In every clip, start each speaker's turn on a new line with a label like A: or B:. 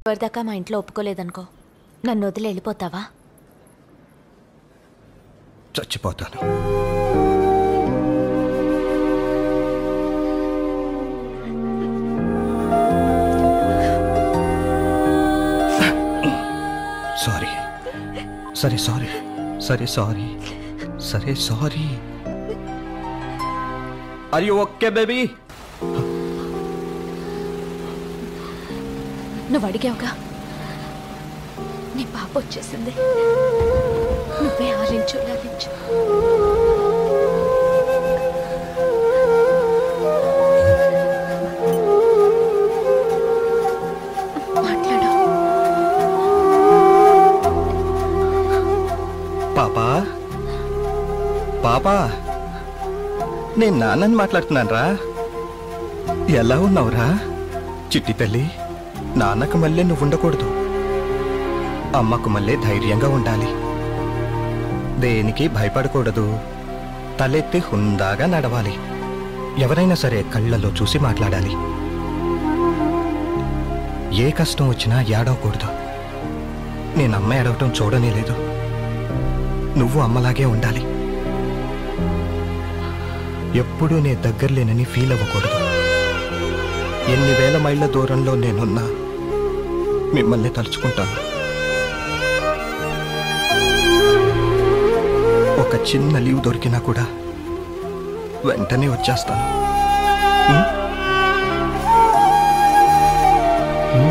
A: ఎవరిదాకా మా ఇంట్లో ఒప్పుకోలేదనుకో నన్ను వదిలి వెళ్ళిపోతావా
B: చచ్చిపోతాను సారీ సరే సారీ సరే సారీ సరే sorry are you okay baby
A: నువ్వు అడిగావుగా నీ పాప వచ్చేసింది నువ్వే ఆలించు లాలించు మాట్లాడు
B: పాపా పాపా నేను నాన్నని మాట్లాడుతున్నాను రా ఎలా ఉన్నావురా చిట్టి తల్లి నాన్నకు మళ్ళీ నువ్వు ఉండకూడదు అమ్మకు మళ్ళీ ధైర్యంగా ఉండాలి దేనికి భయపడకూడదు తలెత్తి హుందాగా నడవాలి ఎవరైనా సరే కళ్ళలో చూసి మాట్లాడాలి ఏ కష్టం వచ్చినా ఏడవకూడదు నేను అమ్మ ఏడవటం చూడనే లేదు నువ్వు అమ్మలాగే ఉండాలి ఎప్పుడూ నే దగ్గర లేనని ఫీల్ అవ్వకూడదు ఎన్ని వేల మైళ్ళ దూరంలో నేనున్నా మిమ్మల్ని తలుచుకుంటాను ఒక చిన్న లీవ్ దొరికినా కూడా వెంటనే వచ్చేస్తాను ఉం? ఉం?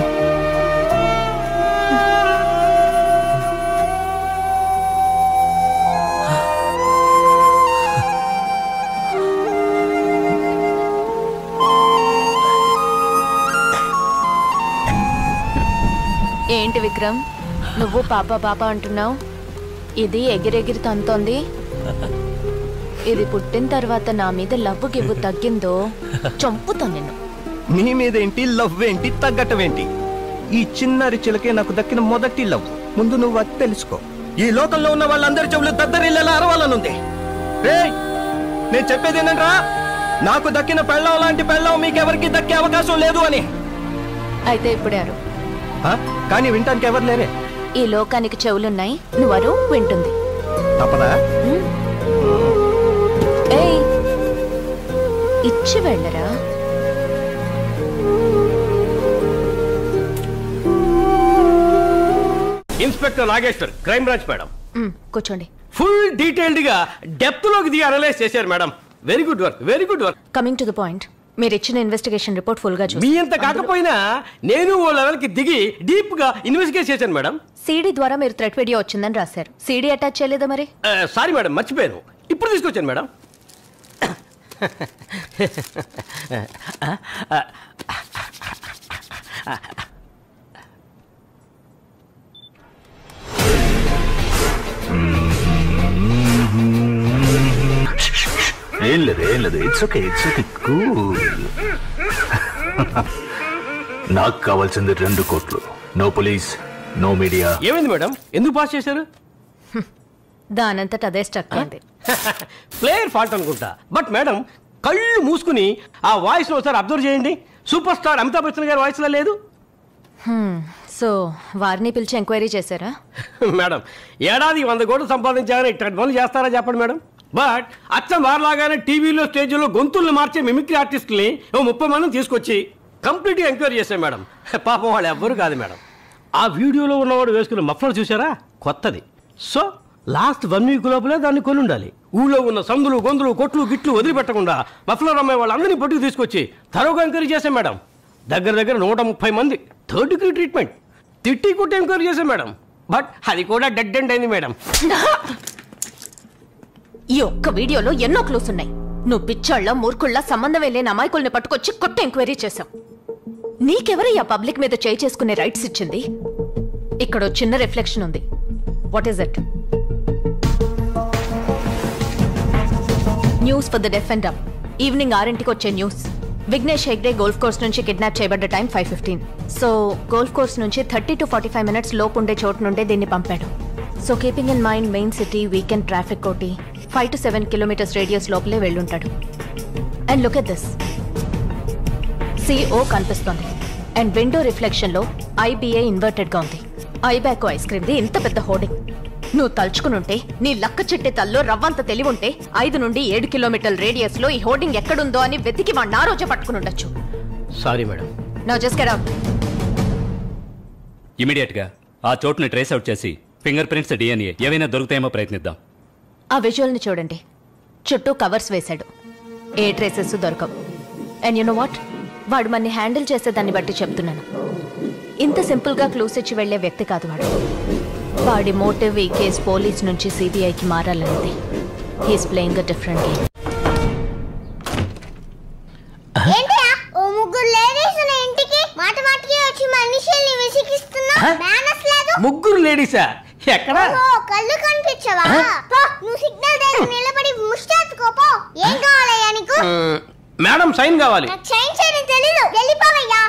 A: ఏంటి విక్రమ్ నువ్వు పాప పాప అంటున్నావు ఇది ఎగిరెగిరి తంతోంది ఇది పుట్టిన తర్వాత నా మీద లవ్వు గివ్వు తగ్గిందో చంపుతా నిన్ను
B: నీ మీదేంటి లవ్ ఏంటి తగ్గటం ఏంటి ఈ చిన్నారి చిలకే నాకు దక్కిన మొదటి లవ్ ముందు నువ్వు అది తెలుసుకో ఈ లోకంలో ఉన్న వాళ్ళందరి చెవులు దద్దరిల్లేలా అరవాలనుంది రేయ్ నేను చెప్పేది ఏంటంట్రా నాకు దక్కిన పెళ్ళం లాంటి పెళ్ళం మీకెవరికి దక్కే అవకాశం లేదు అని
A: అయితే ఇప్పుడే అరు
B: ఆ? కానీ వినటానికి ఎవరు లేరే
A: ఈ లోకానికి చెవులున్నాయి నువ్వు అరు వింటుంది
B: తప్పదా
A: ఏయ్ ఇచ్చి వెళ్ళరా
C: inspector Nageshwar crime branch madam
A: మ్, కూర్చోండి
C: ఫుల్ డీటెయిల్డ్ గా డెప్త్ లోకి దిగి అనలైజ్ చేశారు madam very good work very good work
A: coming to the point మీరు ఇచ్చిన ఇన్వెస్టిగేషన్ రిపోర్ట్ ఫుల్ గా
C: మీ
A: చూసి
C: అంత కాకపోయినా నేను ఓ లెవెల్ కి దిగి డీప్ గా ఇన్వెస్టిగేట్ చేశాను మేడం
A: సీడీ ద్వారా మీరు థ్రెట్ వీడియో వచ్చిందని రాశారు సీడీ అటాచ్ చేయలేదా మరి
C: సారీ మేడం మర్చిపోయాను ఇప్పుడు తీసుకొచ్చాను మేడం
D: ఏం లేదు ఏం లేదు it's okay it's okay cool నాకు కావాల్సింది రెండు కోట్లు నో పోలీస్ నో మీడియా
C: ఏమైంది మేడం ఎందుకు పాస్ చేశారు
A: దానంతట అదే స్టక్ అయింది
C: ప్లేయర్ ఫాల్ట్ అనుకుంటా బట్ మేడం కళ్ళు మూసుకుని ఆ వాయిస్ ఒకసారి అబ్జర్వ్ చేయండి సూపర్ స్టార్ అమితాబ్ బచ్చన్ గారి వాయిస్ లో లేదు
A: సో వారిని పిలిచి ఎంక్వైరీ చేశారా
C: మేడం ఏడాది వంద కోట్లు సంపాదించాలని ఇట్లాంటి పనులు చేస్తారా చెప్పండి మేడం బట్ అచ్చం వారిలాగానే టీవీలో స్టేజ్లో గొంతుల్ని మార్చే మిమిక్రీ ఆర్టిస్టుల్ని ఓ ముప్పై మందిని తీసుకొచ్చి కంప్లీట్గా ఎంక్వైరీ చేశాం మేడం పాపం వాళ్ళు ఎవ్వరు కాదు మేడం ఆ వీడియోలో ఉన్నవాడు వేసుకున్న మఫ్లర్ చూసారా కొత్తది సో లాస్ట్ వన్ వీక్ లోపలే దాన్ని కొని ఉండాలి ఊళ్ళో ఉన్న సందులు గొంతులు కొట్లు గిట్లు వదిలిపెట్టకుండా మఫ్లర్ అమ్మాయి వాళ్ళందరినీ పట్టుకు తీసుకొచ్చి తరోగా ఎంక్వైరీ చేశాం మేడం దగ్గర దగ్గర నూట ముప్పై మంది థర్డ్ డిగ్రీ ట్రీట్మెంట్ తిట్టి కొట్టి ఎంక్వైరీ చేశాం మేడం బట్ అది కూడా డెడ్ ఎండ్ అయింది మేడం
A: ఈ ఒక్క వీడియోలో ఎన్నో క్లూస్ ఉన్నాయి నువ్వు పిచ్చాళ్ళ మూర్ఖుళ్ళ సంబంధమే లేని అమాయకుల్ని పట్టుకొచ్చి కొట్ట ఎంక్వైరీ చేశావు నీకెవరయ్యా పబ్లిక్ మీద చేయి చేసుకునే రైట్స్ ఇచ్చింది ఇక్కడ ఓ చిన్న రిఫ్లెక్షన్ ఉంది what is it news for the deaf and dumb evening ఆరింటికి వచ్చే news Vignesh Hegde golf course నుంచి కిడ్నాప్ చేయబడ్డ time five fifteen so golf course నుంచి thirty to forty five minutes లోపు ఉండే చోటు నుండే దీన్ని పంపాడు so keeping in mind main city weekend traffic కోటి five to seven kilometres radius లోపలే వెళ్ళుంటాడు and look at this CO కనిపిస్తోంది అండ్ విండో రిఫ్లెక్షన్లో ఐబీఏ ఇన్వర్టెడ్ గా ఉంది ఐబ్యాకో ఐస్ క్రీమ్ది ఇంత పెద్ద హోర్డింగ్ నువ్వు తలుచుకునుంటే నీ లక్క చెట్టే తల్లో రవ్వంత తెలివి ఉంటే ఐదు నుండి ఏడు కిలోమీటర్ల రేడియస్ లో ఈ హోర్డింగ్ ఎక్కడుందో అని వెతికి వాడిని ఆ రోజే పట్టుకుని ఉండొచ్చు
C: సారీ మేడం
A: నా జస్ట్ గెట్ అవుట్
E: ఇమీడియట్ గా ఆ చోటుని ట్రేస్ అవుట్ చేసి ఫింగర్ ప్రింట్స్ డిఎన్ఏ ఏవైనా దొరుకుతాయేమో ప్రయత్నిద్దాం
A: ఆ విజువల్ని చూడండి చుట్టూ కవర్స్ వేశాడు ఏ ట్రేసెస్ దొరకవు అండ్ యు నో వాట్ వాడు మన్ని హ్యాండిల్ చేసేదాన్ని బట్టి చెప్తున్నాను ఇంత సింపుల్గా క్లూస్ ఇచ్చి వెళ్లే వ్యక్తి కాదు వాడు వాడి మోటివ్ ఈ కేస్ పోలీస్ నుంచి సిబిఐకి మారాలన్నది he's playing a different game
F: ఏంటయ్యా ఓ ముగ్గురు లేడీస్ ఉన్న ఇంటికి మాట మాటకి వచ్చి మనుషుల్ని విసిగిస్తున్నా మేనస్ లేదు
C: ముగ్గురు లేడీసా ఎక్కడ
F: ఓ కళ్ళు కనిపించవా పో, నువ్వు సిగ్నల్ దగ్గర నిలబడి ముష్టెత్తుకోపో ఏం కావాలయ్యా నీకు
C: మ్మ్, మేడం సైన్ కావాలి
F: నాకు చైన్ చేయని తెలీదు వెళ్ళిపోవయ్యా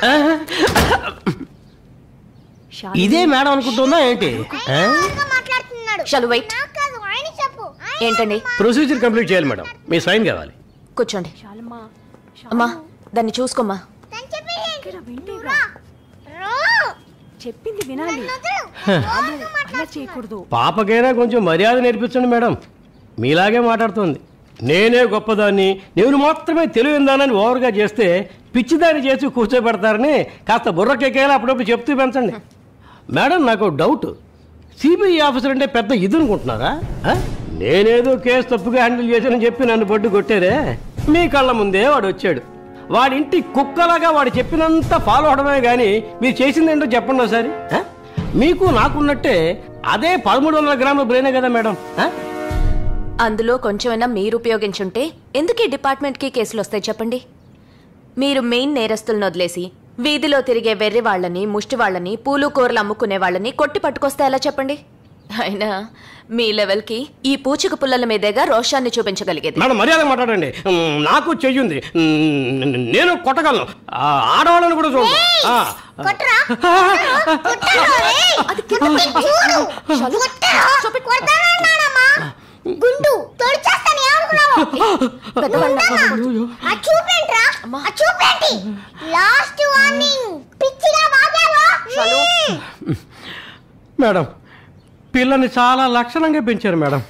C: ఇదే మేడం అనుకుంటుందా ఏంటి
F: ఆయన మాట్లాడుతున్నాడు
A: Shall we wait?
F: నాకు కాదు ఆయన చెప్పు ఆయన
A: ఏంటండి
C: ప్రొసీజర్ కంప్లీట్ చేయాలి మేడం మీ సైన్ కావాలి
A: కూర్చోండి అమ్మా దాన్ని చూసుకోమ్మా
F: తను చెప్పేది రా. రా.
G: చెప్పింది వినాలి
F: నన్ను వదిలు.
G: అలా చేయకూడదు
C: పాపకైనా కొంచెం మర్యాద నేర్పించండి మేడం మీలాగే మాట్లాడుతుంది నేనే గొప్పదాన్ని నేను మాత్రమే తెలివిందానని ఓవర్గా చేస్తే పిచ్చిదాన్ని చేసి కూర్చోబెడతారని కాస్త బుర్రకెక్కేలా అప్పుడప్పుడు చెప్తూ పెంచండి మేడం నాకు డౌట్ సిబిఐ ఆఫీసర్ అంటే పెద్ద ఇది అనుకుంటున్నారా ఆ? నేనేదో కేసు తప్పుగా హ్యాండిల్ చేశానని చెప్పి నన్ను బొడ్డు కొట్టేదే మీ కళ్ళ ముందే వాడు వచ్చాడు వాడి ఇంటి కుక్కలాగా వాడు చెప్పినంత ఫాలో అవడమే కానీ మీరు చేసింది ఏంటో చెప్పండి ఒకసారి ఆ? మీకు నాకున్నట్టే అదే పదమూడు వందల గ్రాముల బ్రెయినే కదా మేడం ఆ?
A: అందులో కొంచెమైనా మీరు ఉపయోగించుంటే ఎందుకు ఈ డిపార్ట్మెంట్కి కేసులు వస్తాయి చెప్పండి మీరు మెయిన్ నేరస్తులను వదిలేసి వీధిలో తిరిగే వెర్రి వాళ్ళని ముష్టి వాళ్ళని పూలు కూరలు అమ్ముకునే వాళ్ళని కొట్టి పట్టుకొస్తే ఎలా చెప్పండి అయినా మీ లెవెల్కి ఈ పూచిక పుల్లల మీదేగా రోషాన్ని చూపించగలిగేది
C: మేడం మర్యాద మాట్లాడండి మ్, నాకు చెయ్యుంది మ్, నేను కొట్టగలను ఆ, ఆడవాళ్ళని కూడా చూడండి ఆ.
F: కొట్టరా కొట్టరా రేయ్. కొడితే చూడు కొట్టరా కొడతానన్నానమ్మా గుండు తొడి చేస్తాను ఏమనుకున్నావు
A: పెద్దవాళ్ళ
F: ఆ చూపేంట్రా ఆ చూపేంటి లాస్ట్ వార్నింగ్ పిచ్చిగా బాగావా
C: మేడం పిల్లని చాలా లక్షణంగా పెంచారు madam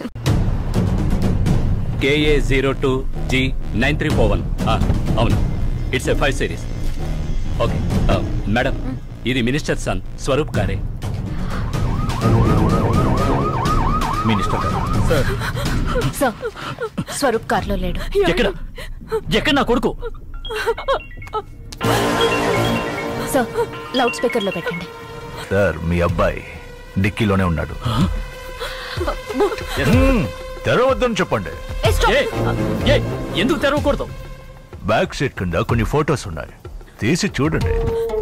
E: KA zero two G nine three four one అవును it's a five series okay madam ఇది మినిస్టర్ సన్ స్వరూప్ గారే
D: మినిస్టర్ గారు
A: సార్ స్వరూప్ కార్లో లేడు
D: ఎక్కడ ఎక్కడ నా కొడుకు
A: సార్ లౌడ్ స్పీకర్లో పెట్టండి
D: సార్ మీ అబ్బాయి డిక్కీలోనే ఉన్నాడు హ్మ్, తెరవద్దని చెప్పండి
A: ఏ, stop.
D: ఏ ఎందుకు తెరవకూడదు బ్యాక్ సీట్ కింద కొన్ని ఫొటోస్ ఉన్నాయి తీసి చూడండి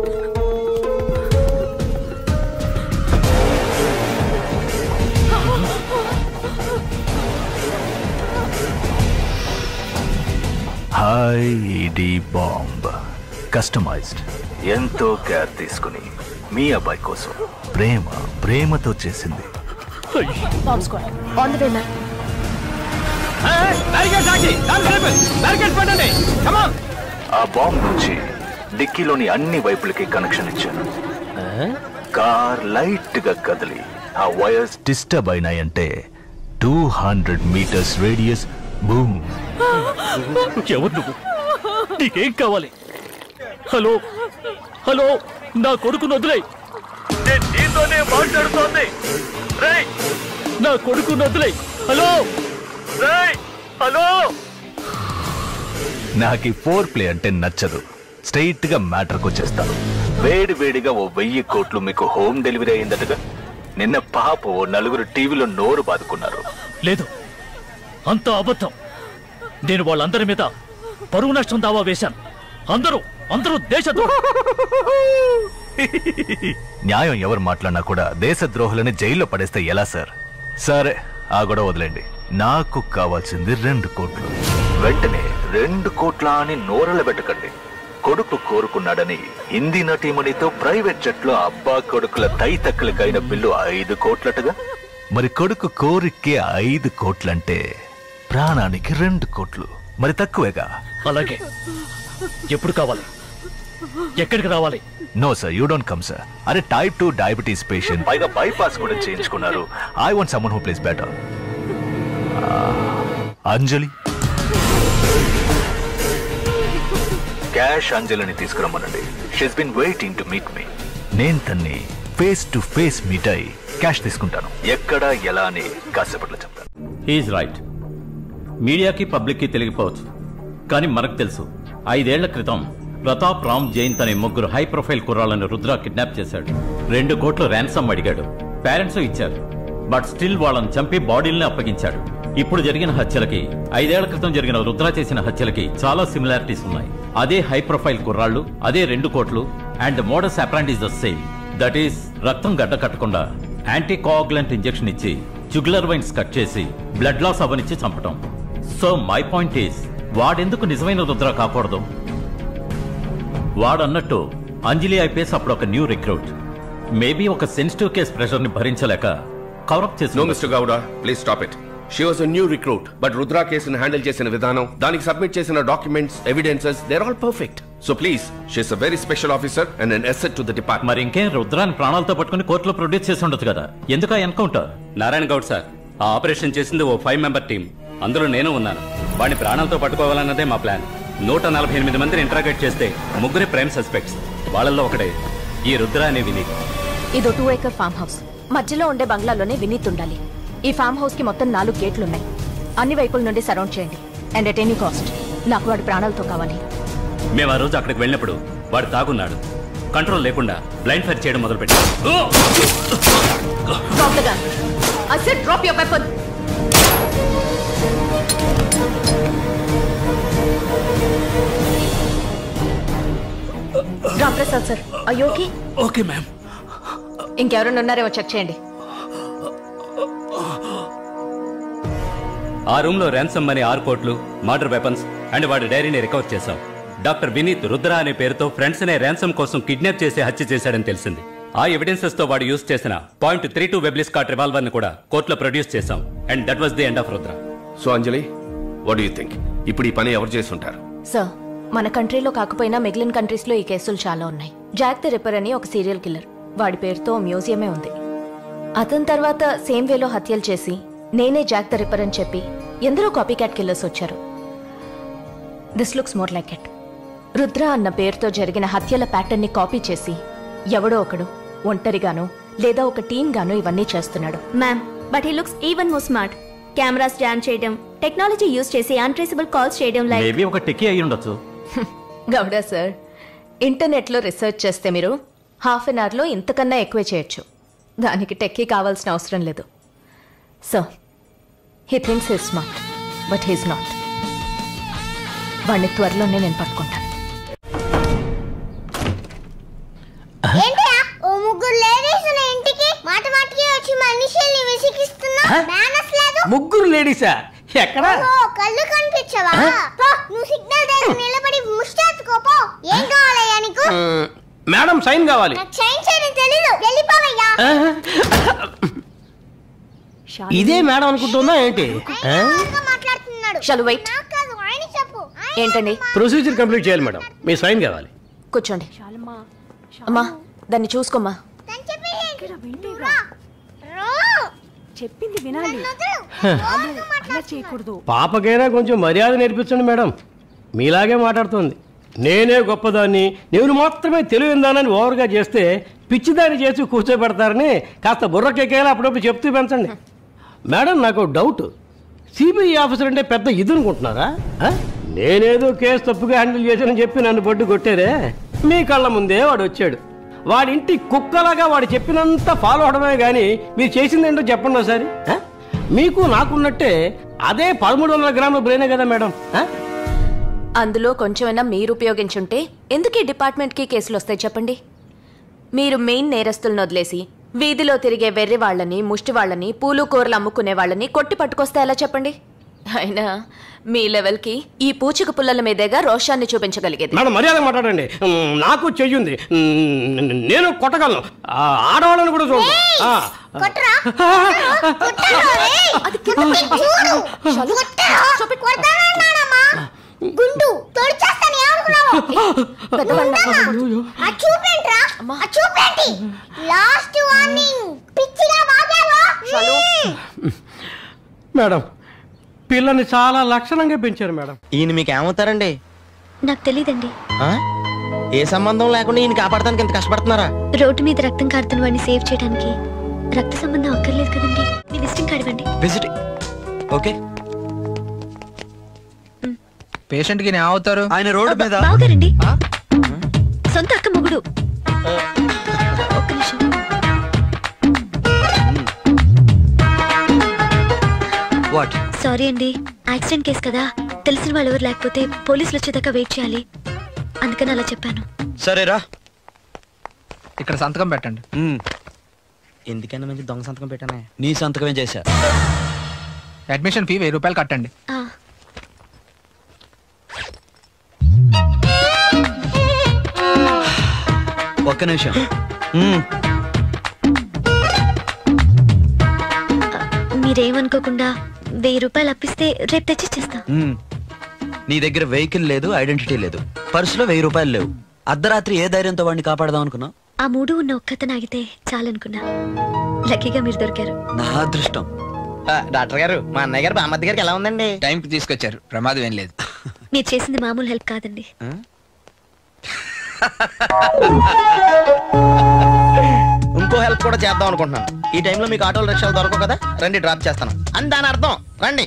D: హాయ్ ఈడీ బాంబ్ కస్టమైజ్డ్ ఎంతో కేర్ తీసుకుని మీ అబ్బాయి కోసం ప్రేమ ప్రేమతో చేసింది
A: bomb squad on the way ma'am
D: ఆ బాంబ్ నుంచి డిక్కీలోని అన్ని వైపులకి కనెక్షన్ ఇచ్చాను కార్ లైట్ గా కదిలి ఆ వైర్స్ డిస్టర్బ్ అయినాయంటే two hundred meters radius boom
H: ఎవరు నువ్వు నీకేం కావాలి హలో హలో నా కొడుకును వదిలే నీతోనే మాట్లాడుతోంది రేయ్, నా కొడుకును వదిలే హలో రేయ్, హలో
D: నాకు ఫోర్ ప్లే అంటే నచ్చదు స్ట్రైట్ గా మ్యాటర్కి వచ్చేస్తాను వేడి వేడిగా ఓ వెయ్యి కోట్లు మీకు హోమ్ డెలివరీ అయిందటగా నిన్న పాప ఓ నలుగురు టీవీలో నోరు బాదుకున్నారు
H: లేదు అంత అబద్ధం నేను వాళ్ళందరి మీద పరువు నష్టం దావా వేశాను అందరూ అందరూ దేశద్రోహ
D: న్యాయం ఎవరు మాట్లాడినా కూడా దేశద్రోహులని జైల్లో పడేస్తే ఎలా సార్ సరే ఆ గొడవ వదిలేండి నాకు కావాల్సింది రెండు కోట్లు వెంటనే రెండు కోట్ల అని నోరల పెట్టకండి కొడుకు కోరుకున్నాడని హిందీ నటీమణితో ప్రైవేట్ జట్లో అబ్బా కొడుకుల తైతక్కలకైన బిల్లు ఐదు కోట్లటగా మరి కొడుకు కోరికే ఐదు కోట్లంటే ప్రాణానికి రెండు కోట్లు మరి తక్కువేగా
H: అలాగే ఎప్పుడు కావాలి ఎక్కడికి రావాలి
D: no sir you don't come sir అరే టైప్ టూ డయాబెటీస్ పేషెంట్ పైగా బైపాస్ కూడా చేయించుకున్నారు I want someone who places better Anjali cash అంజలిని తీసుకురమ్మనండి she's been waiting to meet me నేను తన్ని ఫేస్ టు ఫేస్ మీట్ అయి క్యాష్ తీసుకుంటాను ఎక్కడ ఎలా అని కాసేపట్లో చెప్తాను
I: హీఈస్ రైట్ మీడియాకి పబ్లిక్కి తెలియకపోవచ్చు కానీ మనకు తెలుసు ఐదేళ్ల క్రితం ప్రతాప్ రామ్ జైన్ అనే ముగ్గురు హై ప్రొఫైల్ కుర్రాళ్లను రుద్ర కిడ్నాప్ చేశాడు రెండు కోట్లు ర్యాన్సమ్ అడిగాడు పేరెంట్స్ ఇచ్చారు బట్ స్టిల్ వాళ్ళని చంపి బాడీల్ని అప్పగించాడు ఇప్పుడు జరిగిన హత్యలకి ఐదేళ్ల క్రితం జరిగిన రుద్ర చేసిన హత్యలకి చాలా సిమిలారిటీస్ ఉన్నాయి అదే హై ప్రొఫైల్ కుర్రాళ్ళు అదే రెండు కోట్లు and modus operandi is the same that is రక్తం గడ్డ కట్టకుండా యాంటీ కోఆగులెంట్ ఇంజెక్షన్ ఇచ్చి జుగులర్ వైన్స్ కట్ చేసి బ్లడ్ లాస్ అవనిచ్చి చంపటం సో మై పాయింట్ ఈస్ వాడెందుకు నిజమైన రుద్ర కాకూడదు వాడన్నట్టు అంజలి ఐపీఎస్ అప్పుడు ఒక న్యూ రిక్రూట్ మేబీ ఒక సెన్సిటివ్ కేస్ ప్రెషర్ ని భరించలేక కవరప్
J: నో
I: చేసి
J: mister Gowda please stop it she was new recruit but Rudra కేసును హ్యాండిల్ చేసిన విధానం దానికి సబ్మిట్ చేసిన documents evidences there all perfect so please she's a very special officer and an asset to the department
I: మరి ఇంకేం రుద్రాన్ని ప్రాణాలతో పట్టుకుని కోర్టులో ప్రొడ్యూస్ చేసి ఉండొచ్చు కదా ఎందుకు ఆ ఎన్కౌంటర్
E: నారాయణ గౌడ్ సార్ ఆ ఆపరేషన్ చేసింది ఓ ఫైవ్ మెంబర్ టీం అందులో నేను ఉన్నాను వాడిని ప్రాణాలతో పట్టుకోవాలన్నదే మా ప్లాన్ నూట నలభై ఎనిమిది మందిని ఇంట్రాగేట్ చేస్తే ముగ్గురే ప్రైమ్ సస్పెక్ట్స్ వాళ్ళల్లో ఒకడే ఈ రుద్ర అనే వినీత్
A: ఇదో టూ ఏకర్ ఫామ్ హౌస్ మధ్యలో ఉండే బంగ్లాలోనే వినీత్ ఉండాలి ఈ ఫామ్ హౌస్ కి మొత్తం నాలుగు గేట్లున్నాయి అన్ని వైపుల నుండి సరౌండ్ చేయండి అండ్ అట్ ఎనీ కాస్ట్ నాకు వాడి ప్రాణాలతో కావాలి
E: మేము ఆ రోజు అక్కడికి వెళ్ళినప్పుడు వాడు తాగున్నాడు కంట్రోల్ లేకుండా బ్లైండ్ ఫైర్ చేయడం మొదలుపెట్టాడు
A: Drop the gun. I said drop your weapon. Ramprasad sir అయ్యో ఓకే
H: ఓకే మ్యామ్
A: ఇంకెవరైనా ఉన్నారేమో చెక్ చేయండి
E: ఆ రూమ్ లో ర్యాన్సమ్ మనీ ఆరు కోట్లు మర్డర్ వెపన్స్ అండ్ వాడి డైరీని రికవర్ చేశాం డాక్టర్ వినీత్ రుద్ర అనే పేరుతో ఫ్రెండ్స్ నే ర్యాన్సమ్ కోసం కిడ్నాప్ చేసి హత్య చేశాడని తెలిసింది ఆ ఎవిడెన్సెస్ తో వాడు యూజ్ చేసిన point three two Webley's card revolver ని కూడా కోర్టులో ప్రొడ్యూస్ చేశాం and that was the end of Rudra
J: so Anjali what you think ఇప్పుడు ఈ పని ఎవరు చేస్తుంటారు
A: సార్ మన కంట్రీలో కాకపోయినా మిగిలిన కంట్రీస్ లో ఈ కేసులు చాలా ఉన్నాయి జాక్ ది రిపర్ అని ఒక సీరియల్ కిల్లర్ వాడి పేరుతో మ్యూజియమే ఉంది అతని తర్వాత సేమ్ వేలో హత్యలు చేసి నేనే జాక్ ద రిపర్ అని చెప్పి ఎందరో కాపీ క్యాట్ కిల్లర్స్ వచ్చారు this looks more like it Rudra అన్న పేరుతో జరిగిన హత్యల ప్యాటర్న్ ని కాపీ చేసి ఎవడో ఒకడు ఒంటరిగానో లేదా ఒక టీమ్ గానో ఇవన్నీ చేస్తున్నాడు
K: ma'am but he looks even more smart cameras jam చేయడం టెక్నాలజీ యూజ్ చేసి అన్ట్రేసబుల్ కాల్స్ చేయడం లైక్
I: మేబీ ఒక టిక్కీ అయి ఉండొచ్చు
A: గౌడా సార్ ఇంటర్నెట్లో రీసెర్చ్ చేస్తే మీరు హాఫ్ అన్ అవర్లో ఇంతకన్నా ఎక్కువే చేయొచ్చు దానికి టెక్కీ కావాల్సిన అవసరం లేదు so he thinks he smart but he's not వాడిని త్వరలోనే నేను పట్టుకుంటాను
F: ఏంటయ్యా ఓ ముగ్గురు లేడీస్ ఉన్న ఇంటికి మాట మాటకి వచ్చి మనుషుల్ని విసిగిస్తున్నా మేనస్ లేదు
C: ముగ్గురు లేడీసా ఎక్కడా
F: ఓ కళ్ళు కనిపించవా పో నువ్వు సిగ్నల్ దగ్గర నిలబడి ముష్టెత్తుకోపో ఏం కావాలయ్యా నీకు
C: మేడం సైన్ కావాలి
F: నాకు చైన్ చేయడం తెలీదు వెళ్ళిపోవయ్యా
C: ఇదే మేడం అనుకుంటుందా ఏంటి
F: ఇంకా మాట్లాడుతున్నాడు
A: Shall we wait?
F: నాకు కాదు ఆయన చెప్పు ఆయన
A: ఏంటండి
C: ప్రొసీజర్ కంప్లీట్ చేయాలి మేడం మీ సైన్ కావాలి
A: కూర్చోండి అమ్మా దాన్ని చూసుకోమ్మా
F: తను చెప్పేది
G: ఇక్కడ వింటేగా
F: రా. రా.
G: చెప్పింది వినాలి
F: వదలు.
G: అలా చేయకూడదు
C: పాపకైనా కొంచెం మర్యాద నేర్పించండి మేడం మీలాగే మాట్లాడుతుంది నేనే గొప్పదాన్ని నేను మాత్రమే తెలివిందానని ఓవర్గా చేస్తే పిచ్చిదాన్ని చేసి కూర్చోబెడతారని కాస్త బుర్రకెక్కేలా అప్పుడప్పుడు చెప్తూ పెంచండి మేడం నాకు డౌట్ సిబిఐ ఆఫీసర్ అంటే పెద్ద ఇది అనుకుంటున్నారా ఆ? నేనేదో కేసు తప్పుగా హ్యాండిల్ చేశానని చెప్పి నన్ను పట్టు కొట్టారే మీ కళ్ళ ముందే వాడు వచ్చాడు వాడి ఇంటి కుక్కలాగా వాడు చెప్పినంత ఫాలో అవడమే కానీ మీరు చేసింది ఏంటో చెప్పండి ఒకసారి ఆ? మీకు నాకున్నట్టే అదే పదమూడు వందల గ్రాముల బ్రెయినే కదా మేడం ఆ?
A: అందులో కొంచెమైనా మీరు ఉపయోగించుంటే ఎందుకు ఈ డిపార్ట్మెంట్కి కేసులు వస్తాయి చెప్పండి మీరు మెయిన్ నేరస్తులను వదిలేసి వీధిలో తిరిగే వెర్రి వాళ్ళని ముష్టి వాళ్ళని పూలు కూరలు అమ్ముకునే వాళ్ళని కొట్టి పట్టుకొస్తే ఎలా చెప్పండి అయినా మీ లెవెల్కి ఈ పూచిక పుల్లల మీదేగా రోషాన్ని చూపించగలిగేది
C: మేడం మర్యాద మాట్లాడండి మ్, నాకు చెయ్యింది మ్, నేను కొట్టగలను ఆ, ఆడవాళ్ళని కూడా చూడు ఆ.
F: కొట్టరా కొట్టరా రేయ్. కొట్టి చూడు కొట్టరా కొడతానన్నానమ్మా గుండు తొడిచేస్తాను ఏమనుకున్నావు ఆ చూపేంట్రా ఆ చూపేంటి లాస్ట్ వార్నింగ్ పిచ్చిగా బాగావో
C: మేడం పిల్లని చాలా లక్షణంగా పెంచారు మేడం
L: ఈయన మీకు ఏమవుతారండి
K: నాకు తెలియదండి
L: ఆ? ఏ సంబంధం లేకుండా ఈయన కాపాడటానికి ఇంత కష్టపడుతున్నారా
K: రోడ్డు మీద రక్తం కారుతున్న వాడిని సేవ్ చేయడానికి రక్త సంబంధం అక్కర్లేదు కదండి మీ విజిటింగ్ కార్డ్ ఇవ్వండి
M: విజిట్ ఓకే
N: పేషెంట్ కి ఏమవుతారు
M: ఆయన రోడ్డు మీద
K: బావగారండి సొంత అక్క మొగుడు ఒక్క నిమిషం
M: వాట్
K: సారీ అండి యాక్సిడెంట్ కేసు కదా తెలిసిన వాళ్ళు ఎవరు లేకపోతే పోలీసులు వచ్చేదాకా వెయిట్ చేయాలి అందుకని అలా చెప్పాను
M: సరేరా
N: ఇక్కడ సంతకం పెట్టండి
L: ఎందుకన్నా మంచి దొంగ సంతకం పెట్టానే
M: నీ సంతకమే చేశా
N: అడ్మిషన్ ఫీ వెయ్యి రూపాయలు కట్టండి
K: ఆ,
M: ఒక్క నిమిషం మ్మ్.
K: మీరేమనుకోకుండా వెయ్యి రూపాయలు అప్పిస్తే రేపు తెచ్చిచ్చేస్తా
M: మ్మ్. నీ దగ్గర వెహికల్ లేదు ఐడెంటిటీ లేదు పర్సులో వెయ్యి రూపాయలు లేవు అర్ధరాత్రి ఏ ధైర్యంతో వాడిని కాపాడదాం అనుకున్నావు
K: ఆ మూడు ఉన్న ఒక్కతను ఆగితే చాలనుకున్నా లక్కీగా మీరు దొరికారు
M: నా అదృష్టం
L: డాక్టర్ గారు మా అన్నయ్య గారు బామ్మద్ది గారికి ఎలా ఉందండి
N: టైంకి తీసుకొచ్చారు ప్రమాదం ఏం లేదు
K: మీరు చేసింది మామూలు హెల్ప్ కాదండి
L: ఇంకో హెల్ప్ కూడా చేద్దాం అనుకుంటున్నాను ఈ టైంలో మీకు ఆటోలు రిక్షాలు దొరకవు కదా రండి డ్రాప్ చేస్తాను అని దాని అర్థం రండి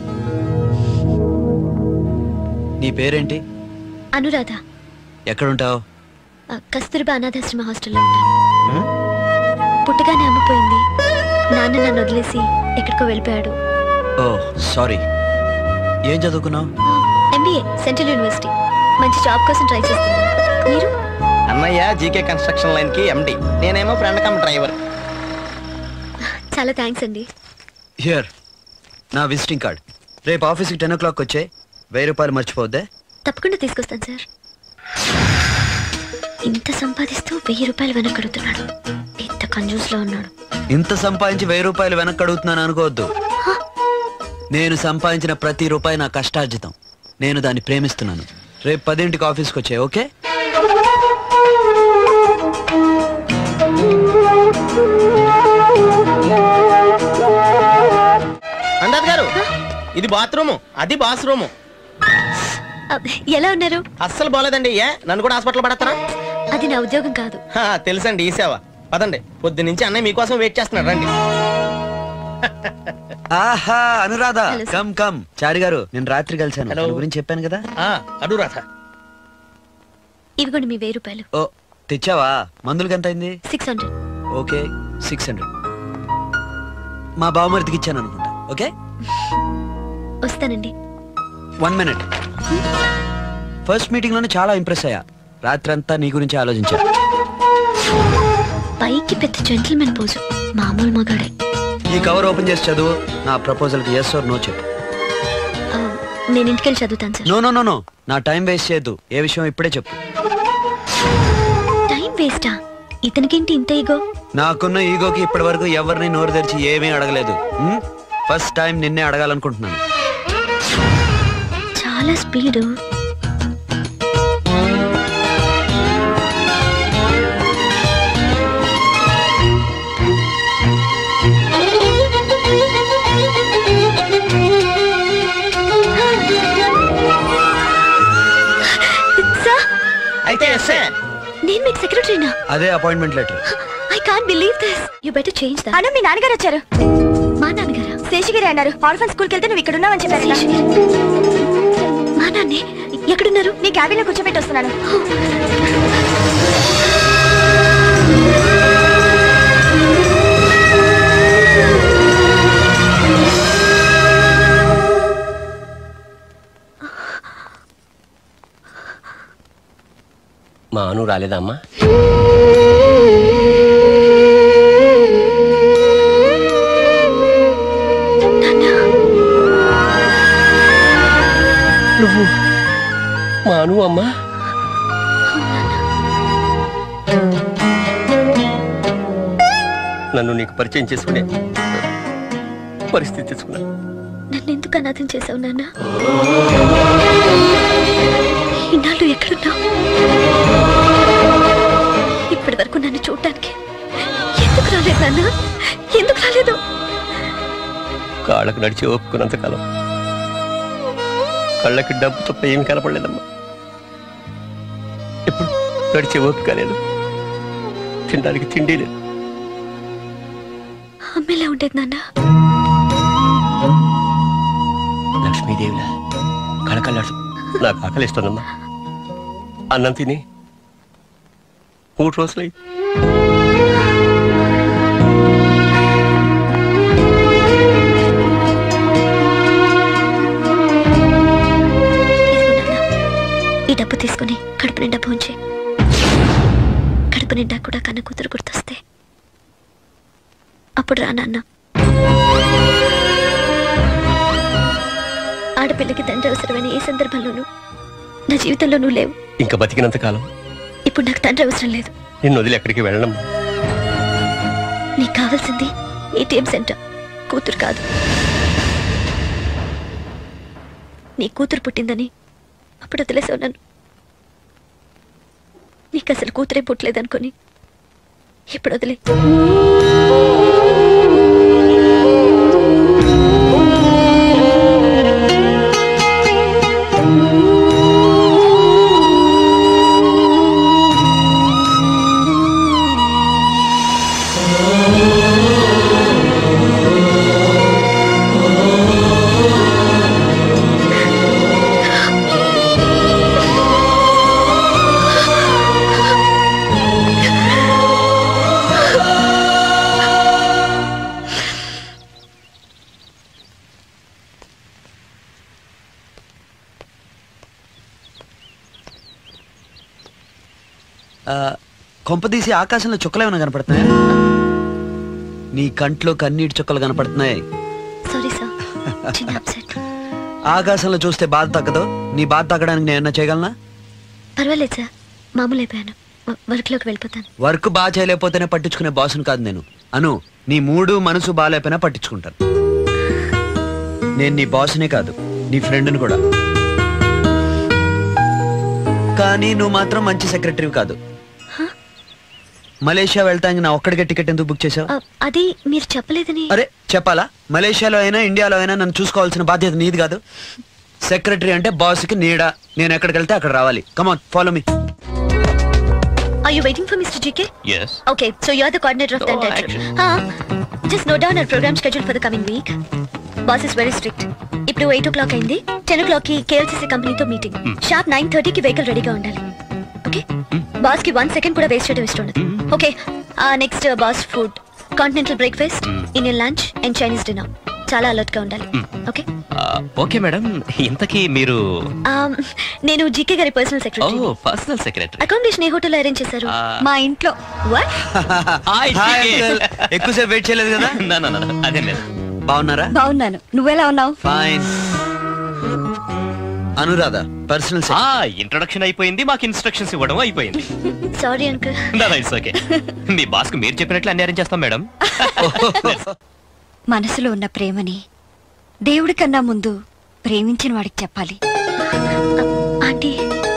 M: నీ పేరేంటి
K: అనురాధ
M: ఎక్కడుంటావు
K: ఆ, కస్తూరిబా అనాథాశ్రమ హాస్టల్లో ఉంటాను పుట్టగానే అమ్మపోయింది నాన్న నన్ను వదిలేసి ఎక్కడికో వెళ్ళిపోయాడు
M: ఓ సారీ ఏం చదువుకున్నావు
K: ఎంబీఏ సెంట్రల్ యూనివర్సిటీ మంచి జాబ్ కోసం ట్రై చేస్తున్నాను మీరు
L: అన్నయ్య జీకే కన్స్ట్రక్షన్ లైన్ కి ఎండి నేనేమో ఫ్రెండ్ కమ్ డ్రైవర్
K: చాలా థ్యాంక్స్ అండి
M: హియర్ నా విజిటింగ్ కార్డ్ రేపు ఆఫీస్కి టెన్ ఓ క్లాక్ వచ్చే వెయ్యి రూపాయలు మర్చిపోద్దే
K: తప్పకుండా తీసుకొస్తాను సార్ ఇంత సంపాదిస్తూ వెయ్యి రూపాయలు వెనకడుతున్నాడు ఇంత కంజూస్ లో ఉన్నాడు
M: ఇంత సంపాదించి వెయ్యి రూపాయలు వెనక్కి అడుగుతున్నాను అనుకోవద్దు నేను సంపాదించిన ప్రతి రూపాయి నా కష్టార్జితం నేను దాన్ని ప్రేమిస్తున్నాను రేపు పదింటికి ఆఫీస్కి వచ్చాయి ఓకే
L: అందాజ్ గారు ఇది బాత్రూమ్ అది బాత్రూమ్
K: అబ్బ్, ఎలా ఉన్నారు
L: అస్సలు బాలేదండి ఏ నన్ను కూడా హాస్పిటల్ పడతారా
K: అది నా ఉద్యోగం కాదు
L: తెలుసండి ఈ సేవ పదండి పొద్దు నుంచి అన్నయ్య మీకోసం వెయిట్ చేస్తున్నాడు రండి
M: ఆహా అనురాధ కమ్ కమ్ చారి గారు నేను రాత్రి కలిశాను
L: Hello.
M: తన గురించి చెప్పాను కదా
L: అనురాధ
K: ఇవిగోండి మీ వెయ్యి రూపాయలు
M: ఓ తెచ్చావా మందులకి ఎంత అయింది
K: six hundred
M: okay six hundred మా బావమరిదికి ఇచ్చాను అనుకుంటా ఓకే
K: వస్తానండి
M: వన్ మినిట్ ఫస్ట్ మీటింగ్ లోనే చాలా ఇంప్రెస్ అయ్యా రాత్రంతా నీ గురించి ఆలోచించా
K: పైకి పెద్ద జెంటిల్మెన్ పోజు మామూలు మగాడే
M: ఈ కవర్ ఓపెన్ చేసి చదువు నా ప్రపోజల్ కి ఎస్ ఆర్ నో చెప్పు
K: ఆ, నేను ఇంటికెళ్ళి చదువుతాను sir
M: no no no no నా టైం వేస్ట్ చేయొద్దు ఏ విషయం ఇప్పుడే చెప్పు
K: టైం వేస్టా ఇతనికేంటి ఇంత ఈగో
M: నాకున్న ఈగోకి ఇప్పటి వరకు ఎవరిని నోరు తెరిచి ఏమీ అడగలేదు ఫస్ట్ టైం నిన్నే అడగాలనుకుంటున్నాను
K: చాలా స్పీడు సార్
L: అయితే ఎస్ఏ
K: నేను మీకు సెక్రటరీనా
M: అదే appointment letter
K: I can't believe this you better change that
O: Anu మీ నాన్నగారు వచ్చారు
K: మా నాన్నగారా
O: శేషగిరి అన్నారు ఆర్ఫన్ స్కూల్కి వెళ్తే నువ్వు ఇక్కడ ఉన్నావని చెప్పారు
K: మా నాన్నే ఎక్కడున్నారు
O: నీ క్యాబిన్ లో కూర్చోబెట్టి వస్తున్నాను
C: మా అను రాలేదా అమ్మా నువ్వు మా అను అమ్మా నన్ను నీకు పరిచయం చేసుకునే పరిస్థితి తెచ్చుకున్నా
K: నన్ను ఎందుకు అనాథం చేసావు నాన్న ఇన్నాళ్ళు ఎక్కడున్నావు
P: కాళ్ళకు నడిచి ఒప్పుకున్నంతకాలం కళ్ళకి డబ్బు తప్ప ఏమి కనపడలేదమ్మా ఇప్పుడు నడిచే ఓపిక లేదు తినడానికి తిండి లేదు
K: అమ్మ ఎలా ఉండేది నాన్న
P: లక్ష్మీదేవిలా కళకళాడు నాకు ఆకలిస్తుందమ్మా అన్నం తిని మూడు రోజులై
K: ఈ డబ్బు తీసుకుని కడుపు నిండా భోంచే కడుపు నిండా కూడా కన్న కూతురు గుర్తొస్తే అప్పుడు రా నాన్న ఆడపిల్లకి తండ్రి అవసరమైన ఏ సందర్భంలోనూ నా జీవితంలో నువ్వు లేవు
P: ఇంకా బతికినంత కాలం
K: ఇప్పుడు నాకు తండ్రి అవసరం లేదు
P: నిన్ను వదిలి ఎక్కడికి వెళ్ళడం
K: నీకు కావాల్సింది ఏటీఎం సెంటర్ కూతురు కాదు నీ కూతురు పుట్టిందని అప్పుడు వదిలేసావు నన్ను నీకు అసలు కూతురే పుట్టలేదనుకొని ఇప్పుడు వదిలే
M: ఆ, కొంపదీసి ఆకాశంలో చుక్కలేమైనా కనపడుతున్నాయా నీ కంట్లో కన్నీటి చుక్కలు కనపడుతున్నాయి
K: సారీ సార్ చిన్న అప్సెట్
M: ఆకాశంలో చూస్తే బాధ తగ్గదు నీ బాధ తగ్గడానికి నేను ఏమన్నా చేయగలనా
K: పర్వాలేదు సార్ మామూలు అయిపోయాను వ- వర్క్లోకి వెళ్ళిపోతాను
M: వర్క్ బాగా చేయలేకపోతేనే పట్టించుకునే బాసును కాదు నేను అను నీ మూడు మనసు బాగాలేకపోయినా పట్టించుకుంటాను నేను నీ బాసునే కాదు నీ ఫ్రెండ్ని కూడా కానీ నువ్వు మాత్రం మంచి సెక్రటరీ కాదు మలేషియా వెళ్తానికి నా ఒక్కడికే టికెట్ ఎందుకు బుక్ చేసావు
K: ఆ, అది మీరు చెప్పలేదని
M: అరే చెప్పాలా మలేషియాలో అయినా ఇండియాలో అయినా నన్ను చూసుకోవాల్సిన బాధ్యత నీది కాదు సెక్రటరీ అంటే బాస్కి నీడ నేను ఎక్కడికి వెళ్తే అక్కడ రావాలి come on follow me
K: Are you waiting for Mr. GK?
P: Yes.
K: Okay, so you're the coordinator of the
P: Oh,
K: entire trip.
P: actually-
K: Huh? Just note down our program schedule for the coming week. Boss is very strict. ఇప్పుడు eight o'clock అయింది ten o'clock కి KLCC కంపెనీతో meeting sharp nine థర్టీకి vehicle రెడీగా ఉండాలి okay boss కి one second కూడా waste చేయడం ఇష్టం ఉండదు okay next boss food continental breakfast Indian lunch and Chinese dinner చాలా అలర్ట్ గా ఉండాలి ఓకే
P: ఓకే మేడం ఇంతకీ మీరు
K: నేను జీకే గారి personal
P: oh
K: secretary
P: personal secretary
K: accommodation ఏ హోటల్ అరేంజ్ చేశారు మా ఇంట్లో వాట్
M: హాయ్ అంకుల్. ఎక్కువసేపు వెయిట్ చేయలేదు కదా
P: అదే లేదు
M: బాగున్నారా
G: బాగున్నాను నువ్వెలా ఉన్నావు
M: ఫైన్ అనురాధ పర్సనల్
P: ఇంట్రొడక్షన్ అయిపోయింది మాకు ఇన్స్ట్రక్షన్స్ ఇవ్వడం అయిపోయింది
K: సారీ అంకుల్
P: ఇట్స్ ఓకే మీ బాస్ కు మీరు చెప్పినట్లు అన్ని అరేంజ్ చేస్తాం మేడం
G: మనసులో ఉన్న ప్రేమని దేవుడి కన్నా ముందు ప్రేమించిన వాడికి చెప్పాలి
K: ఆంటీ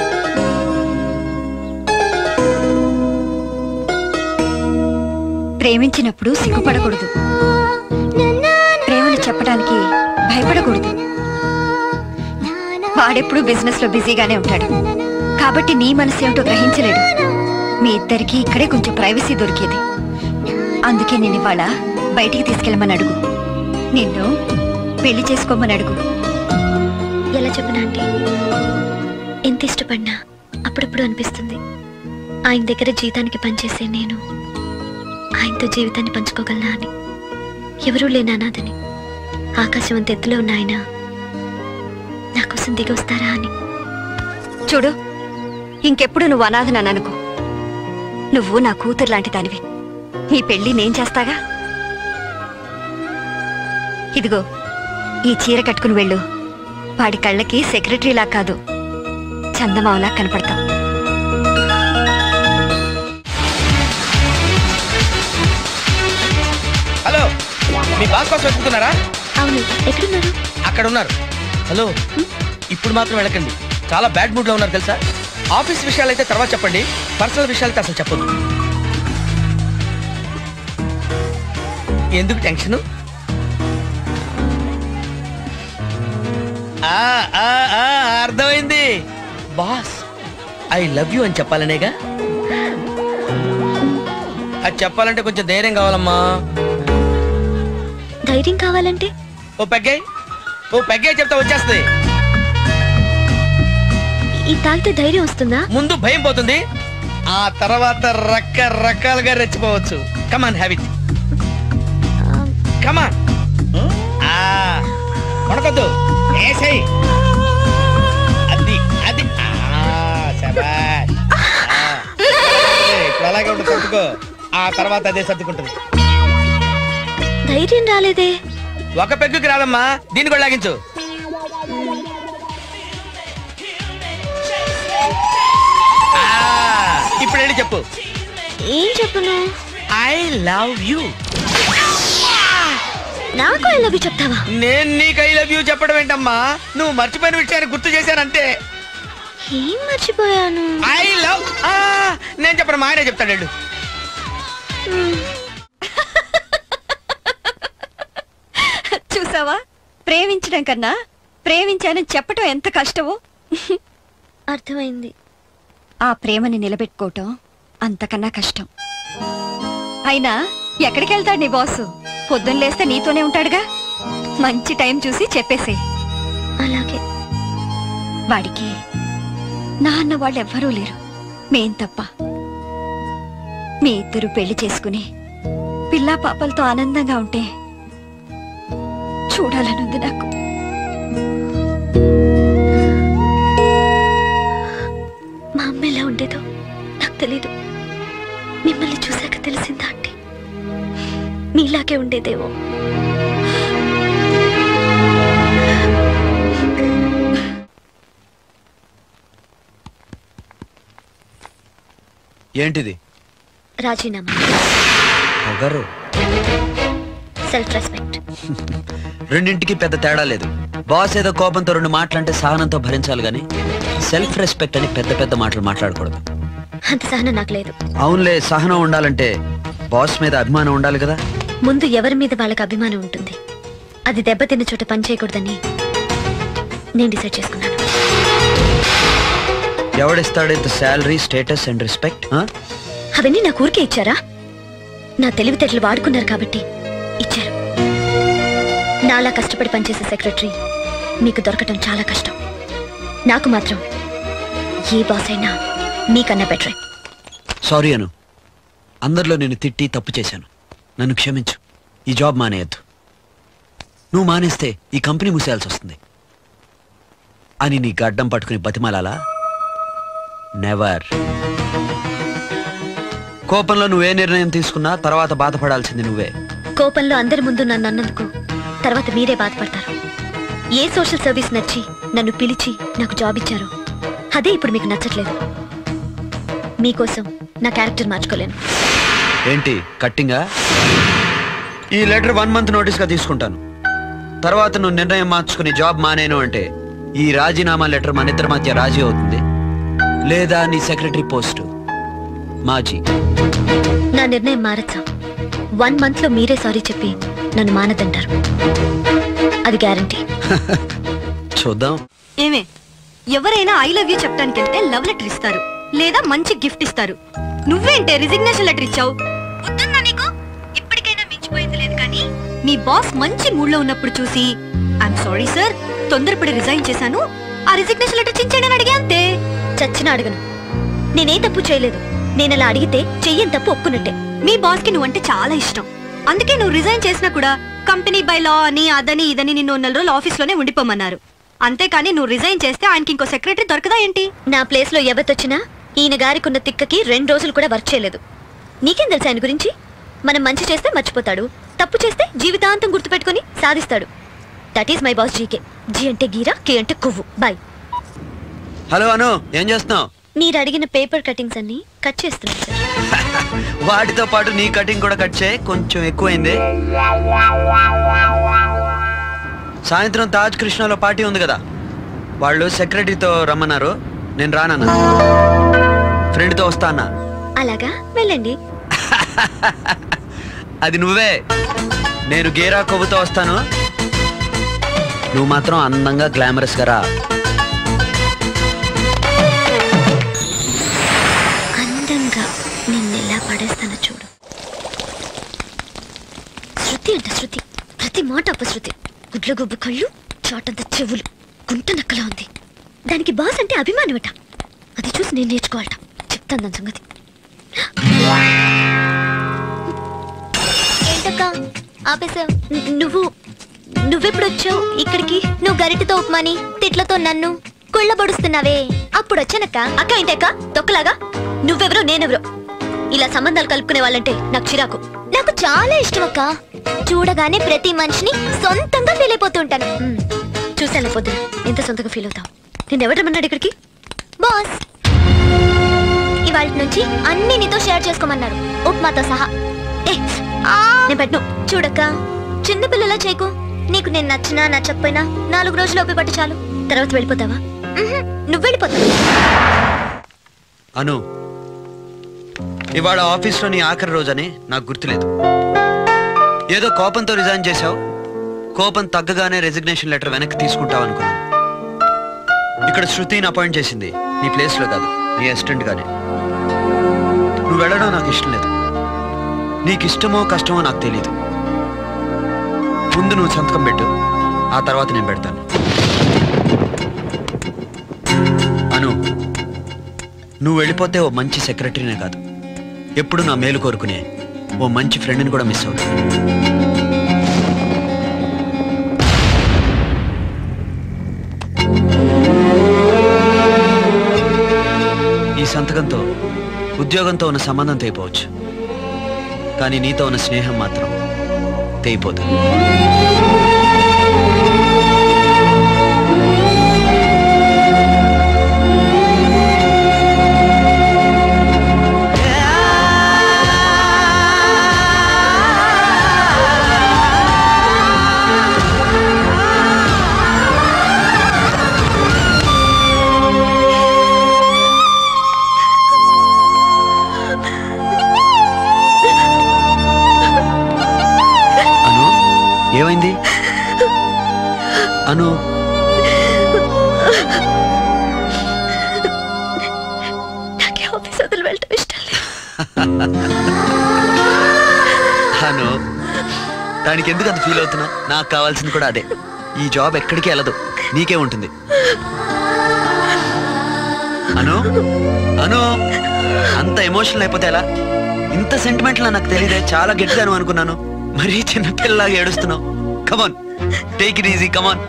G: ప్రేమించినప్పుడు సిగ్గుపడకూడదు ప్రేమను చెప్పడానికి భయపడకూడదు వాడెప్పుడు బిజినెస్ లో బిజీగానే ఉంటాడు కాబట్టి నీ మనసు ఏమిటో గ్రహించలేడు మీ ఇద్దరికి ఇక్కడే కొంచెం ప్రైవసీ దొరికేది అందుకే నేను ఇవాళ బయటికి తీసుకెళ్ళమని అడుగు నిన్ను పెళ్లి చేసుకోమని అడుగు
K: ఎలా చెప్పనా ఆంటీ ఎంత ఇష్టపడినా అప్పుడప్పుడు అనిపిస్తుంది ఆయన దగ్గర జీతానికి పనిచేసే నేను ఆయనతో జీవితాన్ని పంచుకోగలనా అని ఎవరూ లేని అనాథని ఆకాశం అంత ఎత్తులో ఉన్న ఆయన నా కోసం దిగి వస్తారా అని
G: చూడు ఇంకెప్పుడు నువ్వు అనాథనని అనుకో నువ్వు నా కూతురు లాంటి దానివి నీ పెళ్లి నేను చేస్తాగా ఇదిగో ఈ చీర కట్టుకుని వెళ్ళు వాడి కళ్ళకి సెక్రటరీలా కాదు చందమావలా కనపడతావు
L: హలో మీ బాస్ కోసం వెతుకుతున్నారా
K: అవును ఎక్కడున్నారు
L: అక్కడ ఉన్నారు హలో ఇప్పుడు మాత్రం వెళ్ళకండి చాలా బ్యాడ్ మూడ్ లో ఉన్నారు తెలుసా ఆఫీస్ విషయాలు అయితే తర్వాత చెప్పండి పర్సనల్ విషయాలైతే అసలు చెప్పొద్దు ఎందుకు టెన్షన్ ఆ, ఆ, ఆ, అర్థమైంది బాస్ ఐ లవ్ యూ అని చెప్పాలనేగా అది చెప్పాలంటే కొంచెం ధైర్యం కావాలమ్మా
K: ధైర్యం కావాలంటే
L: ఓ పెగ్గే ఓ పెగ్గే చెప్తా వచ్చేస్తుంది
K: ఈ తాగితే ధైర్యం వస్తుందా
L: ముందు భయం పోతుంది ఆ తర్వాత రకరకాలుగా రెచ్చిపోవచ్చు కమాన్ హ్యాబిట్ కమాన్ కొనకొద్దు ఏసై అది అది ఆ, శభాష్. ఆ. ఏయ్, ఇప్పుడు అలాగే ఉంటుంది సర్దుకో ఆ తర్వాత అదే సర్దుకుంటుంది
K: ధైర్యం రాలేదే
L: ఒక పెగ్గుకి రాదమ్మా దీన్ని కూడా లాగించు ఆ, ఇప్పుడు వెళ్ళి చెప్పు
K: ఏం చెప్పను
L: ఐ లవ్ యూ
K: నాకు ఐ లవ్ యూ చెప్తావా
L: నేను నీకు ఐ లవ్ యూ చెప్పడం ఏంటమ్మా నువ్వు మర్చిపోయిన విషయాన్ని గుర్తు చేశానంటే
K: ఏం మర్చిపోయాను
L: ఐ లవ్ నేను చెప్పను మా ఆయనే చెప్తాడు వెళ్ళు.
G: చూసావా ప్రేమించడం కన్నా ప్రేమించానని చెప్పటం ఎంత కష్టమో
K: అర్థమైంది
G: ఆ ప్రేమని నిలబెట్టుకోవటం అంతకన్నా కష్టం అయినా ఎక్కడికి వెళ్తాడు నీ బాసు పొద్దున్న లేస్తే నీతోనే ఉంటాడుగా మంచి టైం చూసి చెప్పేసి
K: అలాగే
G: వాడికి నా అన్న వాళ్ళు ఎవ్వరూ లేరు మేం తప్ప మీ ఇద్దరు పెళ్లి చేసుకుని పిల్లా పాపలతో ఆనందంగా ఉంటే చూడాలనుంది నాకు
K: మా అమ్మ ఎలా ఉండేదో నాకు తెలీదు మిమ్మల్ని చూశాక తెలిసిందా అంటే మీలాగే ఉండేదేమో
M: ఏంటిది
K: రాజీనామా
M: పొగరు
K: సెల్ఫ్ రెస్పెక్ట్
M: రెండింటికి పెద్ద తేడా లేదు బాస్ ఏదో కోపంతో రెండు మాటలంటే సహనంతో భరించాలి గాని సెల్ఫ్ రెస్పెక్ట్ అని పెద్ద పెద్ద మాటలు మాట్లాడకూడదు
K: అంత సహనం నాకు లేదు
M: అవునులే సహనం ఉండాలంటే బాస్ మీద అభిమానం ఉండాలి కదా
K: ముందు ఎవరి మీద వాళ్ళకి అభిమానం ఉంటుంది అది దెబ్బతిన్న చోట పని చేయకూడదని నేను డిసైడ్ చేసుకున్నాను
M: ఎవడిస్తాడు ఇంత శాలరీ స్టేటస్ అండ్ రెస్పెక్ట్
K: అవన్నీ నాకు ఊరికే ఇచ్చారా నా తెలివితేటలు వాడుకున్నారు కాబట్టి ఇచ్చారు నాలా కష్టపడి పనిచేసే సెక్రటరీ మీకు దొరకటం చాలా కష్టం నాకు మాత్రం ఏ బాస్ అయినా మీకన్నా బెటరే
M: సారీ అను అందరిలో నేను తిట్టి తప్పు చేశాను నన్ను క్షమించు ఈ జాబ్ మానేయద్దు నువ్వు మానేస్తే ఈ కంపెనీ మూసేయాల్సి వస్తుంది అని నీ గడ్డం పట్టుకుని బతిమాలాలా నెవర్ కోపంలో నువ్వే నిర్ణయం తీసుకున్నా తర్వాత బాధపడాల్సింది నువ్వే
K: కోపంలో అందరి ముందు నన్ను అన్నందుకు తర్వాత మీరే బాధపడతారు ఏ సోషల్ సర్వీస్ నచ్చి నన్ను పిలిచి నాకు జాబ్ ఇచ్చారో అదే ఇప్పుడు మీకు నచ్చట్లేదు మీకోసం నా క్యారెక్టర్ మార్చుకోలేను
M: ఏంటి కట్టింగా ఈ లెటర్ వన్ మంత్ నోటీస్గా తీసుకుంటాను తర్వాత నువ్వు నిర్ణయం మార్చుకుని జాబ్ మానేను అంటే ఈ రాజీనామా లెటర్ మన ఇద్దరి మధ్య రాజీ అవుతుంది లేదా నీ సెక్రటరీ పోస్టు మాజీ
K: నా నిర్ణయం మారచ్చా వన్ మంత్ లో మీరే సారీ చెప్పి నన్ను మానదంటారు అది గ్యారంటీ
M: చూద్దాం
G: ఏమే ఎవరైనా ఐ లవ్ యూ చెప్పడానికి వెళ్తే లవ్ లెటర్ ఇస్తారు లేదా మంచి గిఫ్ట్ ఇస్తారు నువ్వేంటే రిజిగ్నేషన్ లెటర్ ఇచ్చావు వద్దున్నా నీకు ఇప్పటికైనా మించిపోయింది లేదు కానీ మీ బాస్ మంచి మూడ్ లో ఉన్నప్పుడు చూసి ఐఎమ్ సారీ సార్ తొందరపడి రిజైన్ చేశాను ఆ రిజిగ్నేషన్ లెటర్ చించండి అని అడిగా అంతే
K: చచ్చిన అడగను నేనే తప్పు చేయలేదు నేను అలా అడిగితే చెయ్యని తప్పు ఒప్పుకున్నట్టే
G: మీ బాస్ కి నువ్వంటే చాలా ఇష్టం అందుకే నువ్వు రిజైన్ చేసినా కూడా కంపెనీ బై లా అని అదని ఇదని నిన్ను నెల రోజులు ఆఫీస్ లోనే ఉండిపోమన్నారు అంతేకాని నువ్వు రిజైన్ చేస్తే ఆయనకి ఇంకో సెక్రటరీ దొరకదా ఏంటి
K: నా ప్లేస్ లో ఎవరితొచ్చినా ఈయన గారికి ఉన్న తిక్కకి రెండు రోజులు కూడా వర్క్ చేయలేదు నీకేం తెలుసు ఆయన గురించి మనం మంచి చేస్తే మర్చిపోతాడు తప్పు చేస్తే జీవితాంతం గుర్తుపెట్టుకొని సాధిస్తాడు that is my boss GK ji అంటే గీరా కే అంటే కొవ్వు బాయ్
M: హలో అను ఏం చేస్తున్నావు
K: మీరు అడిగిన పేపర్ కటింగ్స్ అన్ని కట్ చేస్తున్నాను సార్
M: వాటితో పాటు నీ కటింగ్ కూడా కట్ చేయి కొంచెం ఎక్కువైంది సాయంత్రం తాజ్ కృష్ణలో పార్టీ ఉంది కదా వాళ్ళు సెక్రటరీతో రమ్మన్నారు నేను రానన్నా ఫ్రెండ్తో వస్తా అన్నా
K: అలాగా వెళ్ళండి
M: అది నువ్వే నేను గేరా కొవ్వుతో వస్తాను నువ్వు మాత్రం అందంగా గ్లామరస్ గా రా
K: అందంగా నిన్ను ఎలా పడేస్తానో చూడు శృతి అంట శృతి ప్రతి మాట అపశృతి గుడ్ల గుబ్బు కళ్ళు చాటంత చెవులు గుంట నక్కలా ఉంది దానికి బాస్ అంటే అభిమానమట అది చూసి నేను నేర్చుకోవాలట చెప్తాను దాని సంగతి ఏంటక్క ఆపేసావు నువ్వు నువ్వెప్పుడు వచ్చావు ఇక్కడికి నువ్వు గరిటతో ఉప్మాని తిట్లతో నన్ను కుళ్ళబడుస్తున్నావే అప్పుడు వచ్చానక్క అక్క ఏంటక్క తొక్కలాగా నువ్వెవరో నేనెవరో ఇలా సంబంధాలు కలుపుకునే వాళ్ళంటే నాకు చిరాకు నాకు చాలా ఇష్టం అక్క చూడగానే ప్రతి మనిషిని సొంతంగా ఫీల్ అయిపోతుంటాను చూసాను పొద్దున ఎంత సొంతంగా ఫీల్ అవుతావు నేను ఎవరమన్నాడు ఇక్కడికి బాస్ ఇవాళ నుంచి అన్ని నీతో షేర్ చేసుకోమన్నారు ఉప్మాతో సహా ఏ, నేను పెట్టను చూడక్క చిన్న పిల్లలా చేయకు నీకు నేను నచ్చినా నచ్చకపోయినా నాలుగు రోజులు ఒప్పి పట్టు చాలు తర్వాత వెళ్ళిపోతావా ఉహుం, నువ్వు వెళ్ళిపోతావు
M: అను ఇవాళ ఆఫీస్లో నీ ఆఖరి రోజని నాకు గుర్తులేదు ఏదో కోపంతో రిజైన్ చేశావు కోపం తగ్గగానే రెసిగ్నేషన్ లెటర్ వెనక్కి తీసుకుంటావు అనుకున్నాను ఇక్కడ శృతిని అపాయింట్ చేసింది నీ ప్లేస్లో కాదు నీ అసిస్టెంట్ గానే నువ్వు వెళ్ళడం నాకు ఇష్టం లేదు నీకు ఇష్టమో కష్టమో నాకు తెలియదు ముందు నువ్వు సంతకం పెట్టు ఆ తర్వాత నేను పెడతాను అను నువ్వు వెళ్ళిపోతే ఓ మంచి సెక్రటరీనే కాదు ఎప్పుడు నా మేలు కోరుకునే ఓ మంచి ఫ్రెండ్ని కూడా మిస్ అవుతా ఈ సంతకంతో ఉద్యోగంతో ఉన్న సంబంధం తెగిపోవచ్చు కానీ నీతో ఉన్న స్నేహం మాత్రం తెగిపోదు అను ఏమైంది అను
K: నాకే ఆఫీస్ వదిలి వెళ్ళటం ఇష్టం లేదు
M: అను దానికి ఎందుకు అంత ఫీల్ అవుతున్నా నాకు కావాల్సింది కూడా అదే ఈ జాబ్ ఎక్కడికి వెళ్ళదు నీకే ఉంటుంది అను అను అంత ఎమోషనల్ అయిపోతే ఎలా ఇంత సెంటిమెంట్ నాకు తెలియదే చాలా గట్టిగాను అనుకున్నాను మరీ చిన్నపిల్లలాగా ఏడుస్తున్నావు come on take it easy come on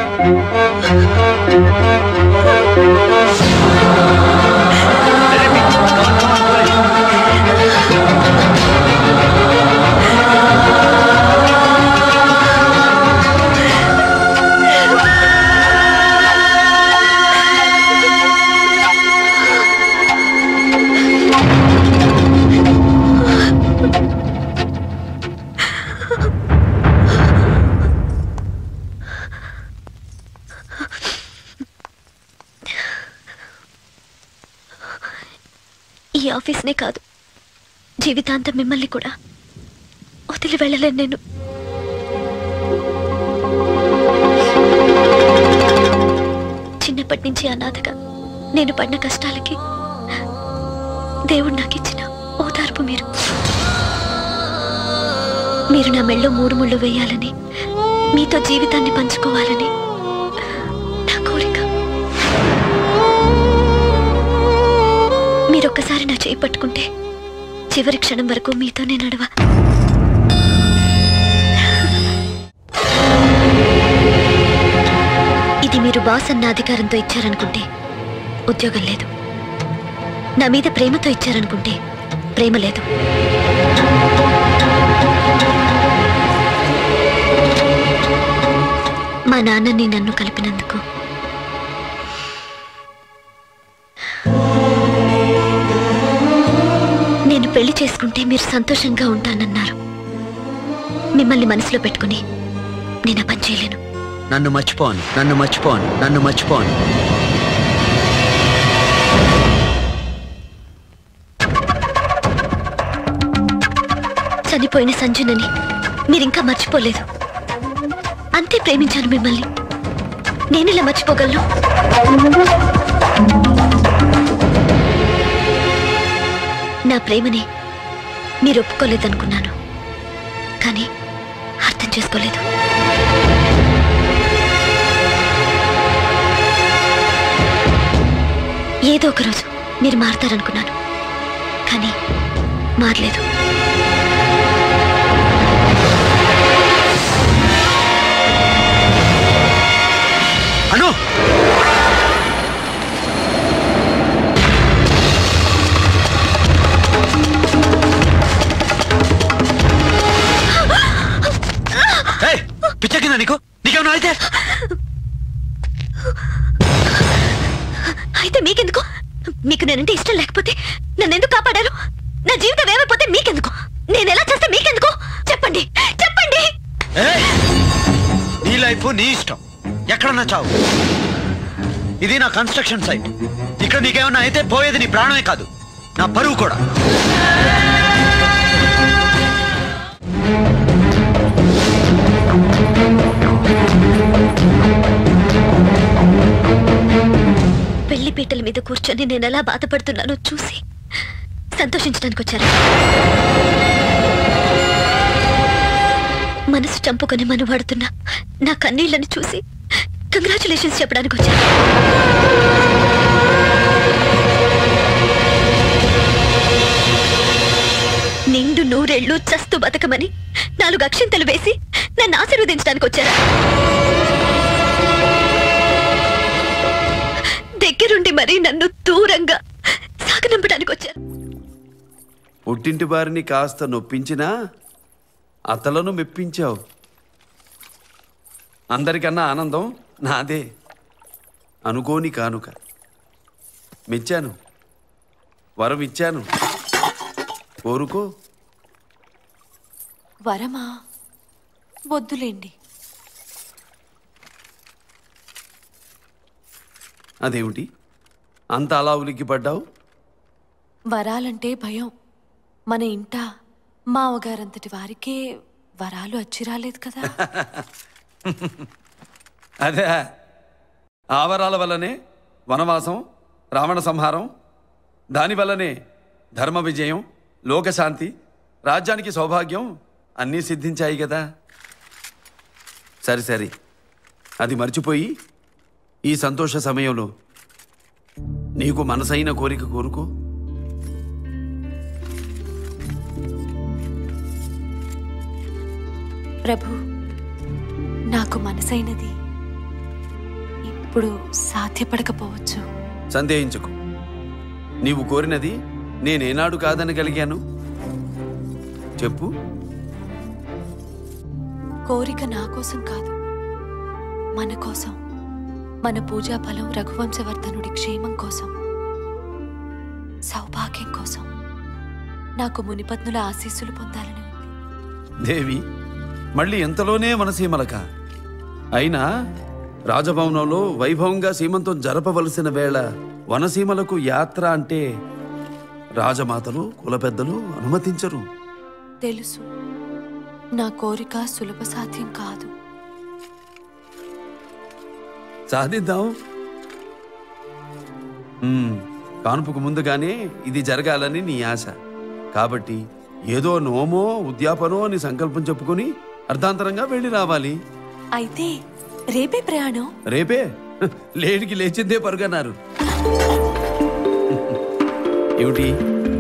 K: ఈ ఆఫీస్నే కాదు జీవితాంతం మిమ్మల్ని కూడా వదిలి వెళ్ళలేను నేను చిన్నప్పటి నుంచి అనాథగా నేను పడిన కష్టాలకి దేవుడు నాకు ఇచ్చిన ఓదార్పు మీరు మీరు నా మెళ్ళో మూడు ముళ్ళు వేయాలని మీతో జీవితాన్ని పంచుకోవాలని నా కోరిక మీరొక్కసారి నా చేయి పట్టుకుంటే చివరి క్షణం వరకు మీతోనే నడవ ఇది మీరు బాస్ అన్న అధికారంతో ఇచ్చారనుకుంటే ఉద్యోగం లేదు నా మీద ప్రేమతో ఇచ్చారనుకుంటే ప్రేమ లేదు మా నాన్నని నన్ను కలిపినందుకు నేను పెళ్లి చేసుకుంటే మీరు సంతోషంగా ఉంటానన్నారు మిమ్మల్ని మనసులో పెట్టుకుని నేను ఆ పని చేయలేను
M: నన్ను మర్చిపోను నన్ను మర్చిపోను నన్ను మర్చిపోను
K: చనిపోయిన సంజునని మీరింకా మర్చిపోలేదు అంతే ప్రేమించాను మిమ్మల్ని నేను ఇలా మర్చిపోగలను నా ప్రేమని మీరు ఒప్పుకోలేదనుకున్నాను కానీ అర్థం చేసుకోలేదు ఏదో ఒక రోజు మీరు మారతారనుకున్నాను కానీ మారలేదు
M: అను ఏయ్, పిచ్చెక్కిందా నీకు నీకేమన్నా అయితే
K: అయితే మీకెందుకు మీకు నేనంటే ఇష్టం లేకపోతే నన్ను ఎందుకు కాపాడారు నా జీవితం ఏమైపోతే మీకెందుకు నేను ఎలా చేస్తే మీకెందుకు చెప్పండి చెప్పండి
M: ఏయ్, నీ లైఫ్ నీ ఇష్టం ఎక్కడన్నా చావు ఇది నా కన్స్ట్రక్షన్ సైట్ ఇక్కడ నీకేమన్నా అయితే పోయేది నీ ప్రాణమే కాదు నా పరువు కూడా
K: పెళ్లి పీటల మీద కూర్చొని నేను ఎలా బాధపడుతున్నానో చూసి సంతోషించడానికి వచ్చారా మనసు చంపుకొని మనవాడుతున్న నా కన్నీళ్లను చూసి కంగ్రాచులేషన్స్ చెప్పడానికి వచ్చాను నిండు నూరేళ్లు చస్తూ బతకమని నాలుగు అక్షింతలు వేసి నన్ను ఆశీర్వదించడానికి వచ్చారా దగ్గరుండి మరీ నన్ను దూరంగా సాగనంపడానికి వచ్చారు
Q: పుట్టింటి వారిని కాస్త నొప్పించినా అతలను మెప్పించావు అందరికన్నా ఆనందం నాదే అనుకోని కానుక మెచ్చాను వరం ఇచ్చాను కోరుకో
R: వరమా వద్దులేండి
Q: అదేమిటి అంత అలా ఉలిక్కి పడ్డావు
R: వరాలంటే భయం మన ఇంట మావగారంతటి వారికే వరాలు వచ్చి రాలేదు కదా
Q: అదే ఆవరాల వల్లనే వనవాసం రావణ సంహారం దానివల్లనే ధర్మ విజయం లోకశాంతి రాజ్యానికి సౌభాగ్యం అన్నీ సిద్ధించాయి కదా సరే సరే అది మర్చిపోయి ఈ సంతోష సమయంలో నీకు మనసైన కోరిక కోరుకో
R: ప్రభు నాకు మనసైనది ఇప్పుడు సాధ్యపడకపోవచ్చు
Q: సందేహించకు నీవు కోరినది నేనేనాడు కాదనగలిగాను చెప్పు
R: కోరిక నా కోసం కాదు మన కోసం మన పూజా ఫలం రఘువంశవర్ధనుడి క్షేమం కోసం సౌభాగ్యం కోసం నాకు మునిపత్నుల ఆశీస్సులు పొందాలని
Q: దేవి మళ్ళీ ఎంతలోనే మనసీమలక అయినా రాజభవనంలో వైభవంగా సీమంతం జరపవలసిన వేళ వనసీమలకు యాత్ర అంటే రాజమాతలు కులపెద్దలు అనుమతించరు
R: తెలుసు నా కోరిక సులభ సాధ్యం కాదు
Q: సాధిద్దాం మ్మ్. కాన్పుకు ముందుగానే ఇది జరగాలని నీ ఆశ కాబట్టి ఏదో నోమో ఉద్యాపనో అని సంకల్పం చెప్పుకొని అర్ధాంతరంగా వెళ్ళి రావాలి
R: అయితే రేపే ప్రయాణం
Q: రేపే లేడికి లేచిందే పరుగన్నారు ఏమిటి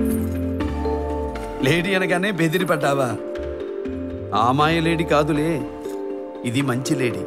Q: లేడీ అనగానే బెదిరి పడ్డావా ఆ మాయ లేడీ కాదులే ఇది మంచి లేడీ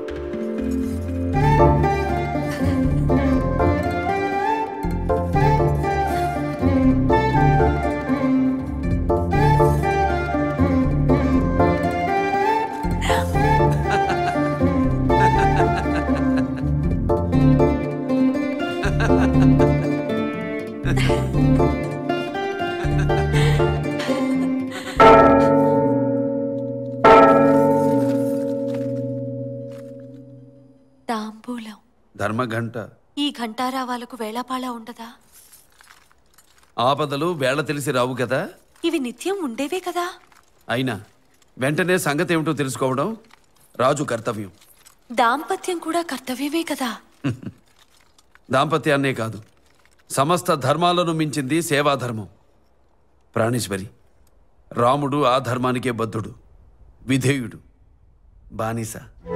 R: తాంబూలం
Q: ధర్మగంట
R: ఈ ఘంటారావాలకు వేళాపాళ ఉండదా
Q: ఆపదలు వేళ తెలిసి రావు కదా
R: ఇవి నిత్యం ఉండేవే కదా
Q: అయినా వెంటనే సంగతి ఏమిటో తెలుసుకోవడం రాజు కర్తవ్యం
R: దాంపత్యం కూడా కర్తవ్యమే కదా
Q: దాంపత్యాన్నే కాదు సమస్త ధర్మాలను మించింది సేవాధర్మం ప్రాణేశ్వరి రాముడు ఆ ధర్మానికే బద్ధుడు విధేయుడు బానిస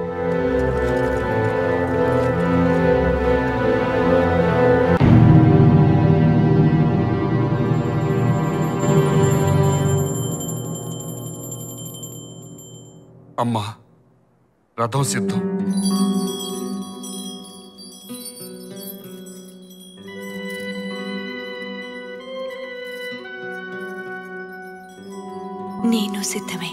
S: అమ్మా రథం సిద్ధం
R: నేను సిద్ధమే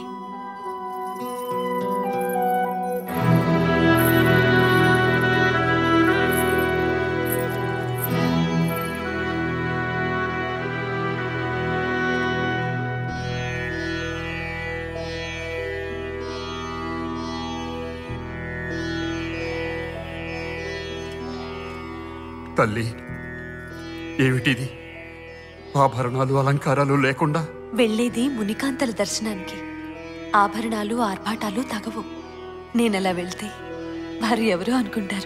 S: తల్లి ఏమిటిది ఆభరణాలు అలంకారాలు లేకుండా
R: వెళ్ళేది మునికాంతల దర్శనానికి ఆభరణాలు ఆర్భాటాలు తగవు నేనలా వెళ్తే వారు ఎవరు అనుకుంటారు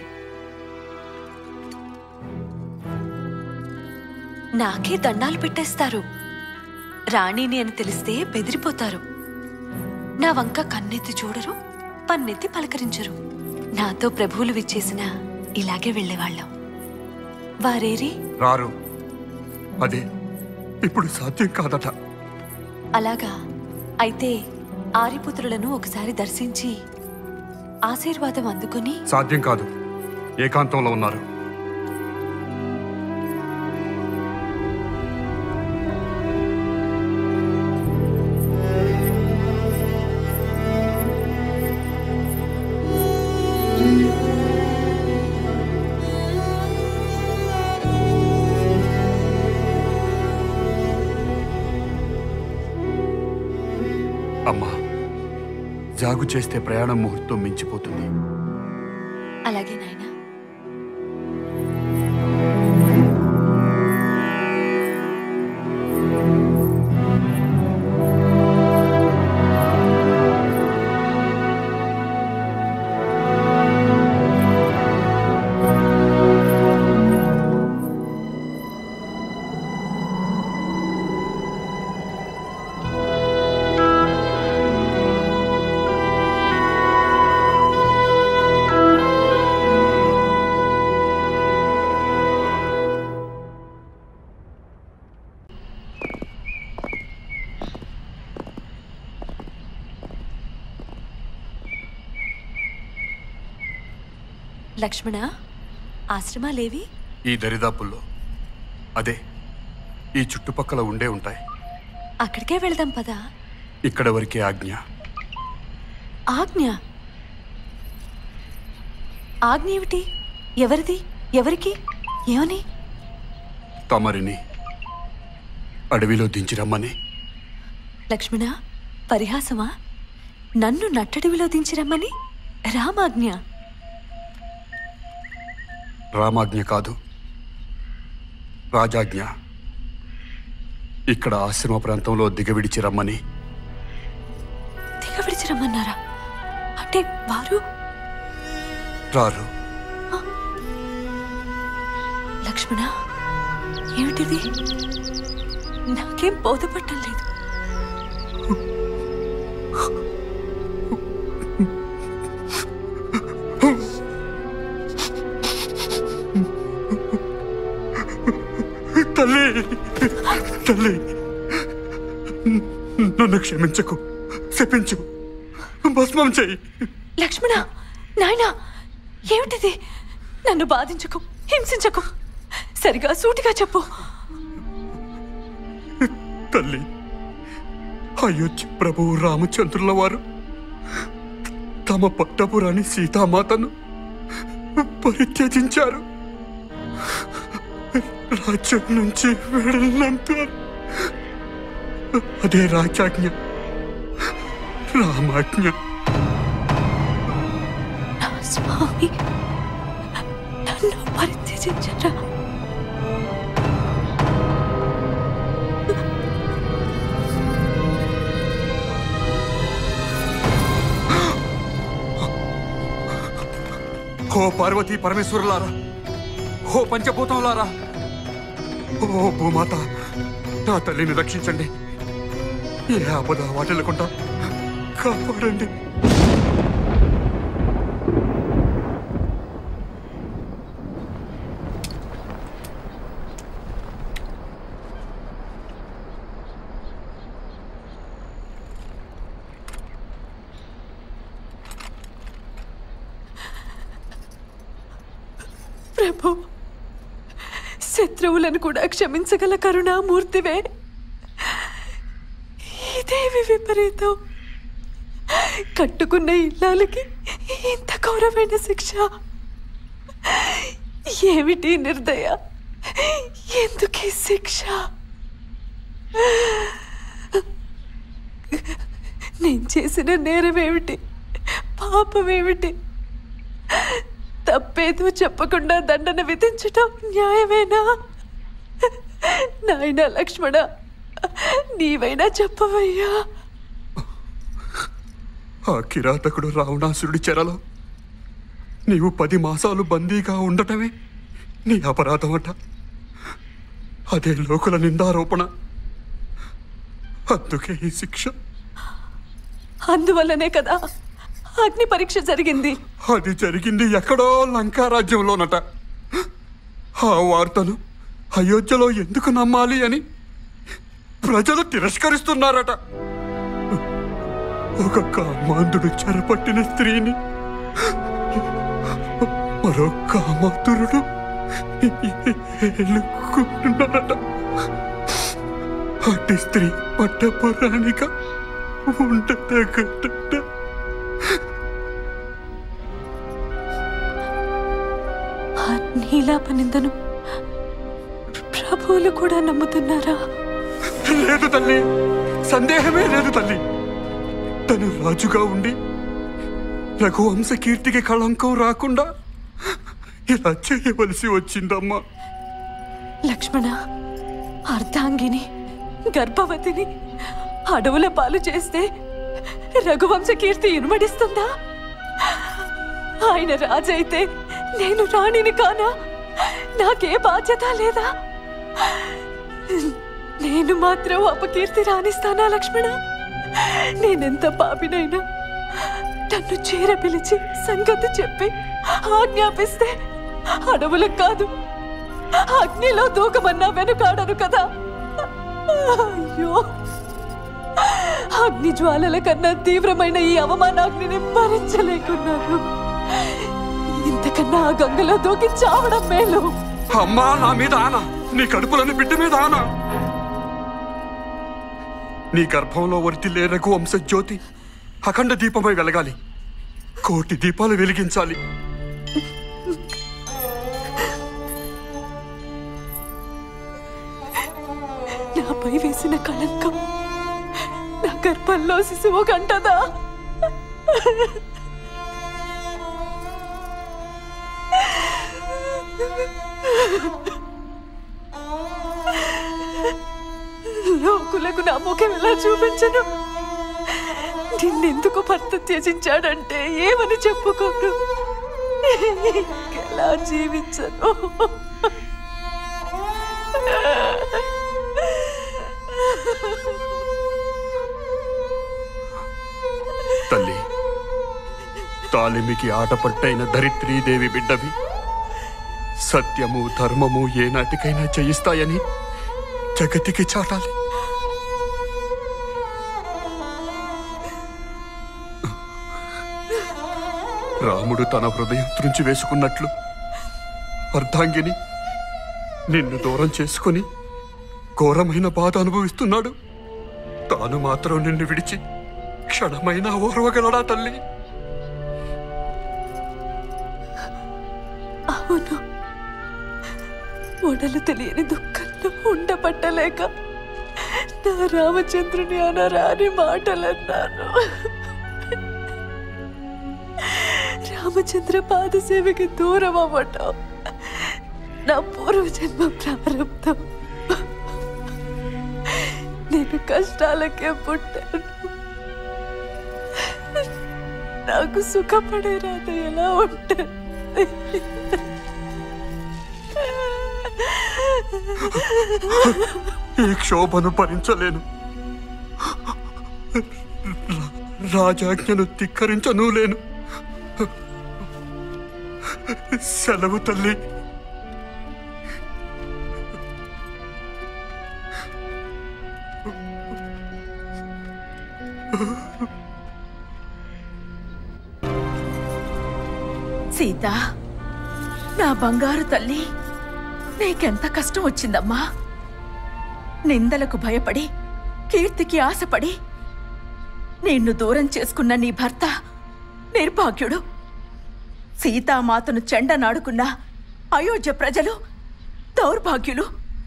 R: నాకే దండాలు పెట్టేస్తారు రాణిని అని తెలిస్తే బెదిరిపోతారు నా వంక కన్నెత్తి చూడరు పన్నెత్తి పలకరించరు నాతో ప్రభువులు విచ్చేసిన ఇలాగే వెళ్ళేవాళ్ళం వారేరి
S: రారు అదే ఇప్పుడు సాధ్యం కాదట
R: అలాగా అయితే ఆరిపుత్రులను ఒకసారి దర్శించి ఆశీర్వాదం అందుకొని
S: సాధ్యం కాదు ఏకాంతంలో ఉన్నారు అమ్మా జాగు చేస్తే ప్రయాణం ముహూర్తం మించిపోతుంది
R: అలాగే నాయనా లక్ష్మణ ఆశ్రమాలేవి
S: ఈ దరిదాపుల్లో అదే ఈ చుట్టుపక్కల ఉండే ఉంటాయి
R: అక్కడికే వెళదాం పదా
S: ఇక్కడ వరకే ఆజ్ఞ
R: ఆజ్ఞ ఆజ్ఞ ఏమిటి ఎవరిది ఎవరికి ఏమని
S: తమరిని అడవిలో దించిరమ్మని
R: లక్ష్మణ పరిహాసమా నన్ను నట్టడివిలో దించిరమ్మని రామాజ్ఞ
S: రామాజ్ఞ కాదు రాజాజ్ఞ ఇక్కడ ఆశ్రమ ప్రాంతంలో దిగవిడిచి రమ్మని
R: దిగవిడిచిరమ్మన్నారా అంటే వారు
S: రారు
R: లక్ష్మణ ఏమిటిది నాకేం బోధపట్టం లేదు
S: తల్లి తల్లి నన్ను క్షమించకు శపించు భస్మం చెయ్యి
R: లక్ష్మణ నాయనా ఏమిటిది నన్ను బాధించకు హింసించకు సరిగా సూటిగా చెప్పు
S: తల్లి అయోధ్య ప్రభువు రామచంద్రుల వారు తమ పట్టపురాణి సీతామాతను పరిత్యజించారు రాజ్యం నుంచి వెళ్ళంపారు అదే రాజాజ్ఞ రామాజ్ఞ
R: నా స్వామి నన్ను పరిత్యజించరా
S: ఓ పార్వతీ పరమేశ్వరులారా ఓ పంచభూతంలారా ఓ భూమాత నా తల్లిని రక్షించండి ఏ ఆపద వాటిల్లకుండా కాపాడండి
R: ప్రభు శత్రువులను కూడా క్షమించగల కరుణామూర్తివే ఇదేమి విపరీతం కట్టుకున్న ఇల్లాలకి ఇంత ఘోరమైన శిక్ష ఏమిటి నిర్దయ ఎందుకు ఈ శిక్ష నేను చేసిన నేరమేమిటి పాపమేమిటి తప్పేదో చెప్పకుండా దండన విధించటం న్యాయమేనా నాయన లక్ష్మణ నీవైనా చెప్పవయ్యా
S: ఆ కిరాతకుడు రావణాసురుడి చెరలో నీవు పది మాసాలు బందీగా ఉండటమే నీ అపరాధమట అదే లోకుల నిందారోపణ అందుకే ఈ శిక్ష
R: అందువల్లనే కదా అగ్ని పరీక్ష జరిగింది
S: అది జరిగింది ఎక్కడో లంకా రాజ్యంలోనట ఆ వార్తను అయోధ్యలో ఎందుకు నమ్మాలి అని ప్రజలు తిరస్కరిస్తున్నారట ఒక కామాంధుడు చెరపట్టిన స్త్రీని మరో కామాతురుడు ఏలుకుంటున్నారట అట్టి స్త్రీ పట్టపురాణిక ఉండదగట
R: ఆ నీలాప నిందను ప్రభువులు కూడా నమ్ముతున్నారా
S: లేదు తల్లి సందేహమే లేదు తల్లి తను రాజుగా ఉండి రఘువంశ కీర్తికి కళంకం రాకుండా ఇలా చేయవలసి వచ్చిందమ్మా
R: లక్ష్మణ అర్ధాంగిని గర్భవతిని అడవుల పాలు చేస్తే రఘువంశ కీర్తి ఇనుమడిస్తుందా ఆయన రాజైతే నేను రాణిని కానా నాకే బాధ్యత లేదా నేను మాత్రం అపకీర్తి రాణిస్తానా లక్ష్మణ నేనెంత పాపినైనా నన్ను చేర పిలిచి సంగతి చెప్పి ఆజ్ఞాపిస్తే అడవులకు కాదు అగ్నిలో దూకమన్నా వెనుకాడను కదా అయ్యో అగ్ని జ్వాలల కన్నా తీవ్రమైన ఈ అవమానాగ్నిని భరించలేకున్నాను ఇంతకన్నా ఆ గంగలో దూకి చావడం మేలు
S: అమ్మా నా మీద ఆన నీ కడుపులోని బిడ్డ మీద ఆన నీ గర్భంలో వర్తిల్లే రఘువంశ జ్యోతి అఖండ దీపమై వెలగాలి కోటి దీపాలు వెలిగించాలి
R: నాపై వేసిన కళంకం నా గర్భంలో శిశువు కంటదా లోకులకు నా ముఖం ఎలా చూపించను నిన్నెందుకు భర్త త్యజించాడంటే ఏమని చెప్పుకోను ఎలా జీవించను
S: తల్లి తాలిమికి ఆటపట్టైన ధరిత్రీదేవి బిడ్డవి సత్యము ధర్మము ఏనాటికైనా జయిస్తాయని జగతికి చాటాలి రాముడు తన హృదయం త్రుంచి వేసుకున్నట్లు అర్ధాంగిని నిన్ను దూరం చేసుకుని ఘోరమైన బాధ అనుభవిస్తున్నాడు తాను మాత్రం నిన్ను విడిచి క్షణమైనా ఓర్వగలడా తల్లి
R: అవును ఒడలు తెలియని దుఃఖంలో ఉండబట్టలేక నా రామచంద్రుని అనరాని మాటలన్నాను రామచంద్ర పాదసేవకి దూరం అవ్వటం నా పూర్వజన్మ ప్రారంభం నేను కష్టాలకే పుట్టాను నాకు సుఖపడే రాత ఎలా ఉంటాను
S: ఈ క్షోభను భరించలేను రా- రాజాజ్ఞను ధిక్కరించను లేను సెలవు తల్లి
T: సీత నా బంగారు తల్లి నీకెంత కష్టం వచ్చిందమ్మా నిందలకు భయపడి కీర్తికి ఆశపడి నిన్ను దూరం చేసుకున్న నీ భర్త నిర్భాగ్యుడు సీతామాతను చెండనాడుకున్న అయోధ్య ప్రజలు దౌర్భాగ్యులు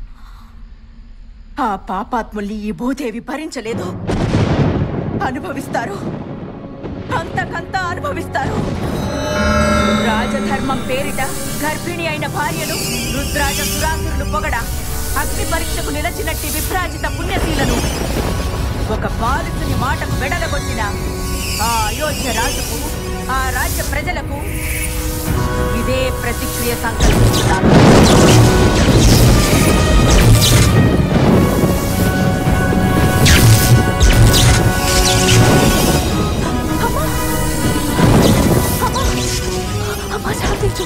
T: ఆ పాపాత్ముల్ని ఈ భూదేవి భరించలేదు అనుభవిస్తారు అంతకంతా అనుభవిస్తారు రాజధర్మం పేరిట గర్భిణి అయిన భార్యను రుద్రాజ సురాసురులు పొగడ అగ్ని పరీక్షకు నిలచినట్టి విభ్రాజిత పుణ్యశీలను ఒక బాలిసుని మాటకు వెడలగొట్టిన ఆ అయోధ్య రాజుకు ఆ రాజ్య ప్రజలకు ఇదే ప్రతిక్రియ సంకల్పిస్తున్నాను
R: అమ్మా శాంతించు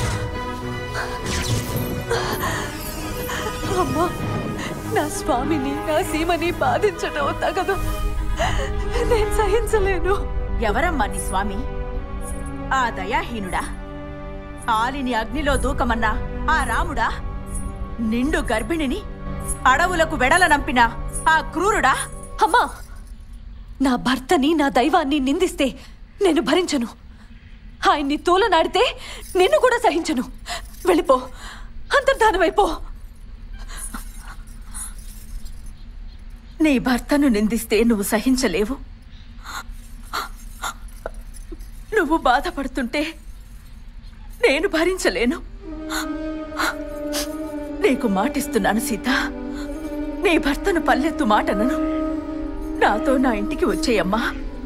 R: అమ్మా నా స్వామిని నా సీమని బాధించడం తగదు నేను సహించలేను
T: ఎవరమ్మా నీ స్వామి ఆ దయాహీనుడా ఆలిని అగ్నిలో దూకమన్నా ఆ రాముడా నిండు గర్భిణిని అడవులకు వెడల నంపిన ఆ క్రూరుడా
R: అమ్మా నా భర్తని నా దైవాన్ని నిందిస్తే నేను భరించను ఆయన్ని తోలనాడితే నిన్ను కూడా సహించను వెళ్ళిపో అంతర్ధానమైపో
T: నీ భర్తను నిందిస్తే నువ్వు సహించలేవు నువ్వు బాధపడుతుంటే నేను భరించలేను నీకు మాటిస్తున్నాను సీత నీ భర్తను పల్లెత్తు మాటనను నాతో నా ఇంటికి వచ్చేయమ్మా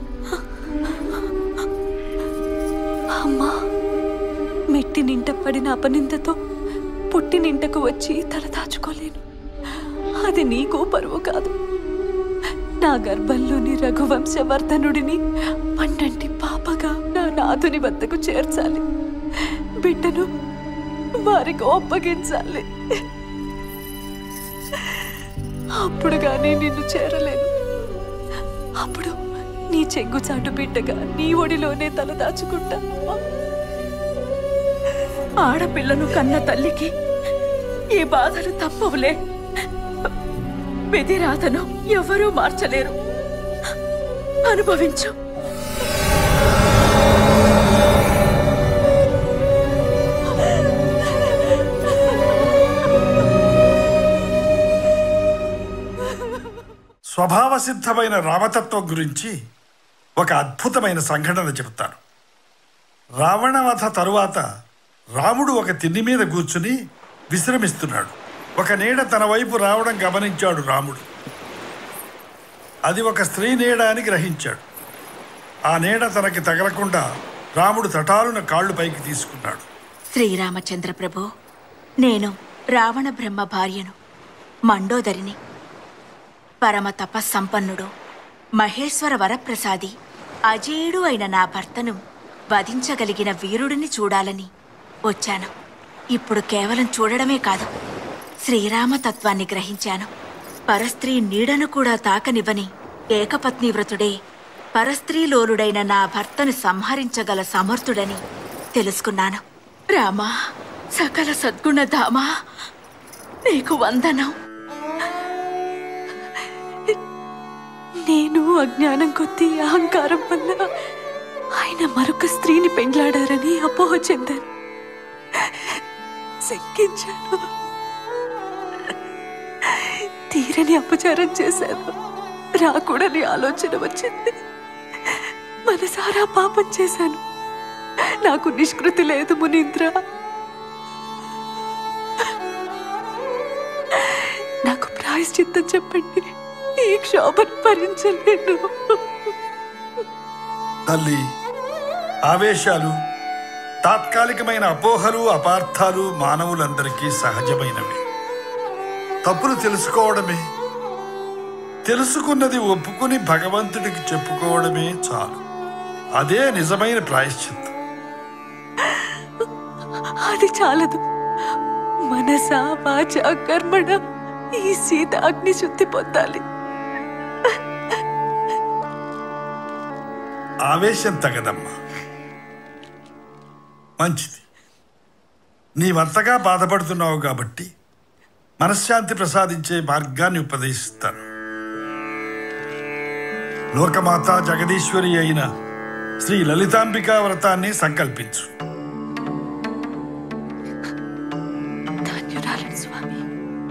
R: అమ్మా మెట్టి నింట పడిన అపనిందతో పుట్టి నింటకు వచ్చి తల దాచుకోలేను అది నీకు పరువు కాదు నా గర్భంలోని రఘువంశవర్ధనుడిని పండంటి పాపగా నా నాథుని వద్దకు చేర్చాలి బిడ్డను వారికి అప్పగించాలి అప్పుడు గానీ నిన్ను చేరలేను అప్పుడు నీ చెంగుచాటు బిడ్డగా నీ ఒడిలోనే తల దాచుకుంటా
T: ఆడపిల్లను కన్న తల్లికి ఈ బాధలు తప్పవులే విధిరాతను ఎవరూ మార్చలేరు అనుభవించు
U: స్వభావ సిద్ధమైన రామతత్వం గురించి ఒక అద్భుతమైన సంఘటన చెబుతాను రావణవధ తరువాత రాముడు ఒక తిండి మీద కూర్చుని విశ్రమిస్తున్నాడు ఒక నీడ తన వైపు రావడం గమనించాడు రాముడు అది ఒక స్త్రీ నీడ అని గ్రహించాడు ఆ నీడ తనకి తగలకుండా రాముడు తటాలున కాళ్ళు పైకి తీసుకున్నాడు
T: శ్రీరామచంద్ర ప్రభు నేను రావణ బ్రహ్మ భార్యను మండోదరిని పరమ తపస్సంపన్నుడు మహేశ్వర వరప్రసాది అజేయుడు అయిన నా భర్తను వధించగలిగిన వీరుడిని చూడాలని వచ్చాను ఇప్పుడు కేవలం చూడడమే కాదు శ్రీరామ తత్వాన్ని గ్రహించాను పరస్త్రీ నీడను కూడా తాకనివ్వని ఏకపత్ని వ్రతుడే పరస్త్రీలోలుడైన నా భర్తను సంహరించగల సమర్థుడని తెలుసుకున్నాను రామా సకల సద్గుణధామా నీకు వందనం
R: నేను అజ్ఞానం కొద్దీ అహంకారం వల్ల ఆయన మరొక స్త్రీని పెండ్లాడారని అపోహ చెందాను శంకించాను తీరని అపచారం చేశాను రాకూడని ఆలోచన వచ్చింది మనసారా పాపం చేశాను నాకు నిష్కృతి లేదు మునీంద్ర నాకు ప్రాయశ్చిత్తం చెప్పండి ఈ క్షోభను భరించలేను
U: తల్లి ఆవేశాలు తాత్కాలికమైన అపోహలు అపార్థాలు మానవులందరికీ సహజమైనవి తప్పులు తెలుసుకోవడమే తెలుసుకున్నది ఒప్పుకుని భగవంతుడికి చెప్పుకోవడమే చాలు అదే నిజమైన ప్రాయశ్చిత్తం
R: అది చాలదు మనస వాచ కర్మణ ఈ సీత అగ్ని శుద్ధి పొందాలి
U: ఆవేశం తగదమ్మా మంచిది నీవంతగా బాధపడుతున్నావు కాబట్టి మనశ్శాంతి ప్రసాదించే మార్గాన్ని ఉపదేశిస్తాను లోకమాత జగదీశ్వరి అయిన శ్రీ లలితాంబికా వ్రతాన్ని సంకల్పించు
R: ధన్యురాలను స్వామి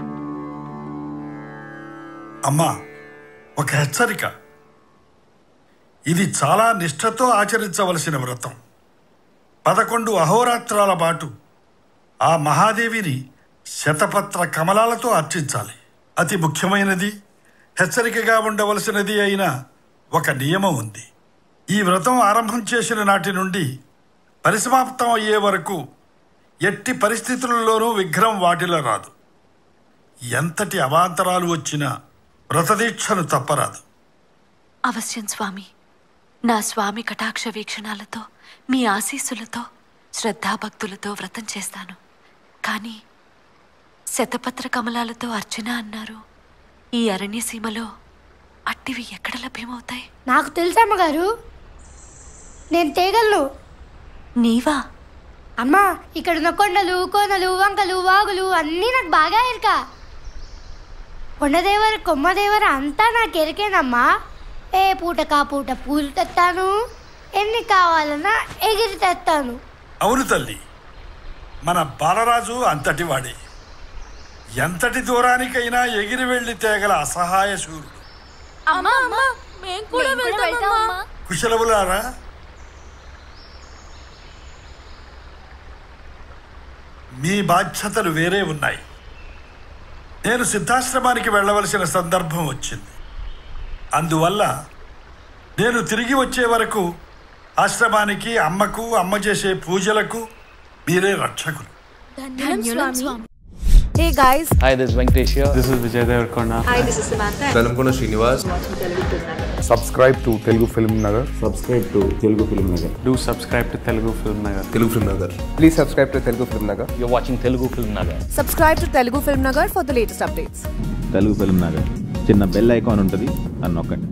U: అమ్మా ఒక హెచ్చరిక ఇది చాలా నిష్ఠతో ఆచరించవలసిన వ్రతం పదకొండు అహోరాత్రాల పాటు ఆ మహాదేవిని శతపత్ర కమలాలతో అర్చించాలి అతి ముఖ్యమైనది హెచ్చరికగా ఉండవలసినది అయిన ఒక నియమం ఉంది ఈ వ్రతం ఆరంభం చేసిన నాటి నుండి పరిసమాప్తం అయ్యే వరకు ఎట్టి పరిస్థితులలోనూ విఘ్నం వాటిలో రాదు ఎంతటి అవాంతరాలు వచ్చినా వ్రతదీక్షను తప్పరాదు
R: అవశ్యం స్వామి నా స్వామి కటాక్ష వీక్షణాలతో మీ ఆశీస్సులతో శ్రద్ధాభక్తులతో వ్రతం చేస్తాను కానీ శతపత్ర కమలాలతో అర్చన అన్నారు ఈ అరణ్యసీమలో అట్టివి ఎక్కడ లభ్యమవుతాయి
F: నాకు తెలుసమ్మ గారు నేను తేగలను
R: నీవా
F: అమ్మా ఇక్కడున్న కొండలు కోనలు వంకలు వాగులు అన్నీ నాకు బాగా ఎరక కొండదేవర కొమ్మదేవర అంతా నాకు ఎరికేనమ్మా ఏ పూటకా పూట పూలు తెస్తాను ఎన్ని కావాలన్నా ఎగిరి తెస్తాను
U: అవును తల్లి మన బాలరాజు అంతటి వాడే ఎంతటి దూరానికైనా ఎగిరి వెళ్లి తేగల అసహాయ శూరుడు
R: అమ్మా అమ్మా మేము కూడా వెళ్తామమ్మా
U: కుశలవులారా మీ బాధ్యతలు వేరే ఉన్నాయి నేను సిద్ధాశ్రమానికి వెళ్ళవలసిన సందర్భం వచ్చింది అందువల్ల నేను తిరిగి వచ్చే వరకు ఆశ్రమానికి అమ్మకు అమ్మ చేసే పూజలకు మీరే రక్షకులు
B: Hey guys.
V: Hi, this is Venkatesh here. This is Vijay Devarkonda.
B: Hi, this is Samantha.
V: Velamkona Srinivas.
W: Subscribe to Telugu film Nagar subscribe to Telugu film Nagar
V: Do subscribe to Telugu Film Nagar.
W: Telugu film Nagar please subscribe to Telugu film Nagar
V: You're watching Telugu Film Nagar.
B: Subscribe to Telugu Film Nagar for the latest updates.
X: Telugu film Nagar చిన్న bell icon ఉంటుంది అని నొక్కండి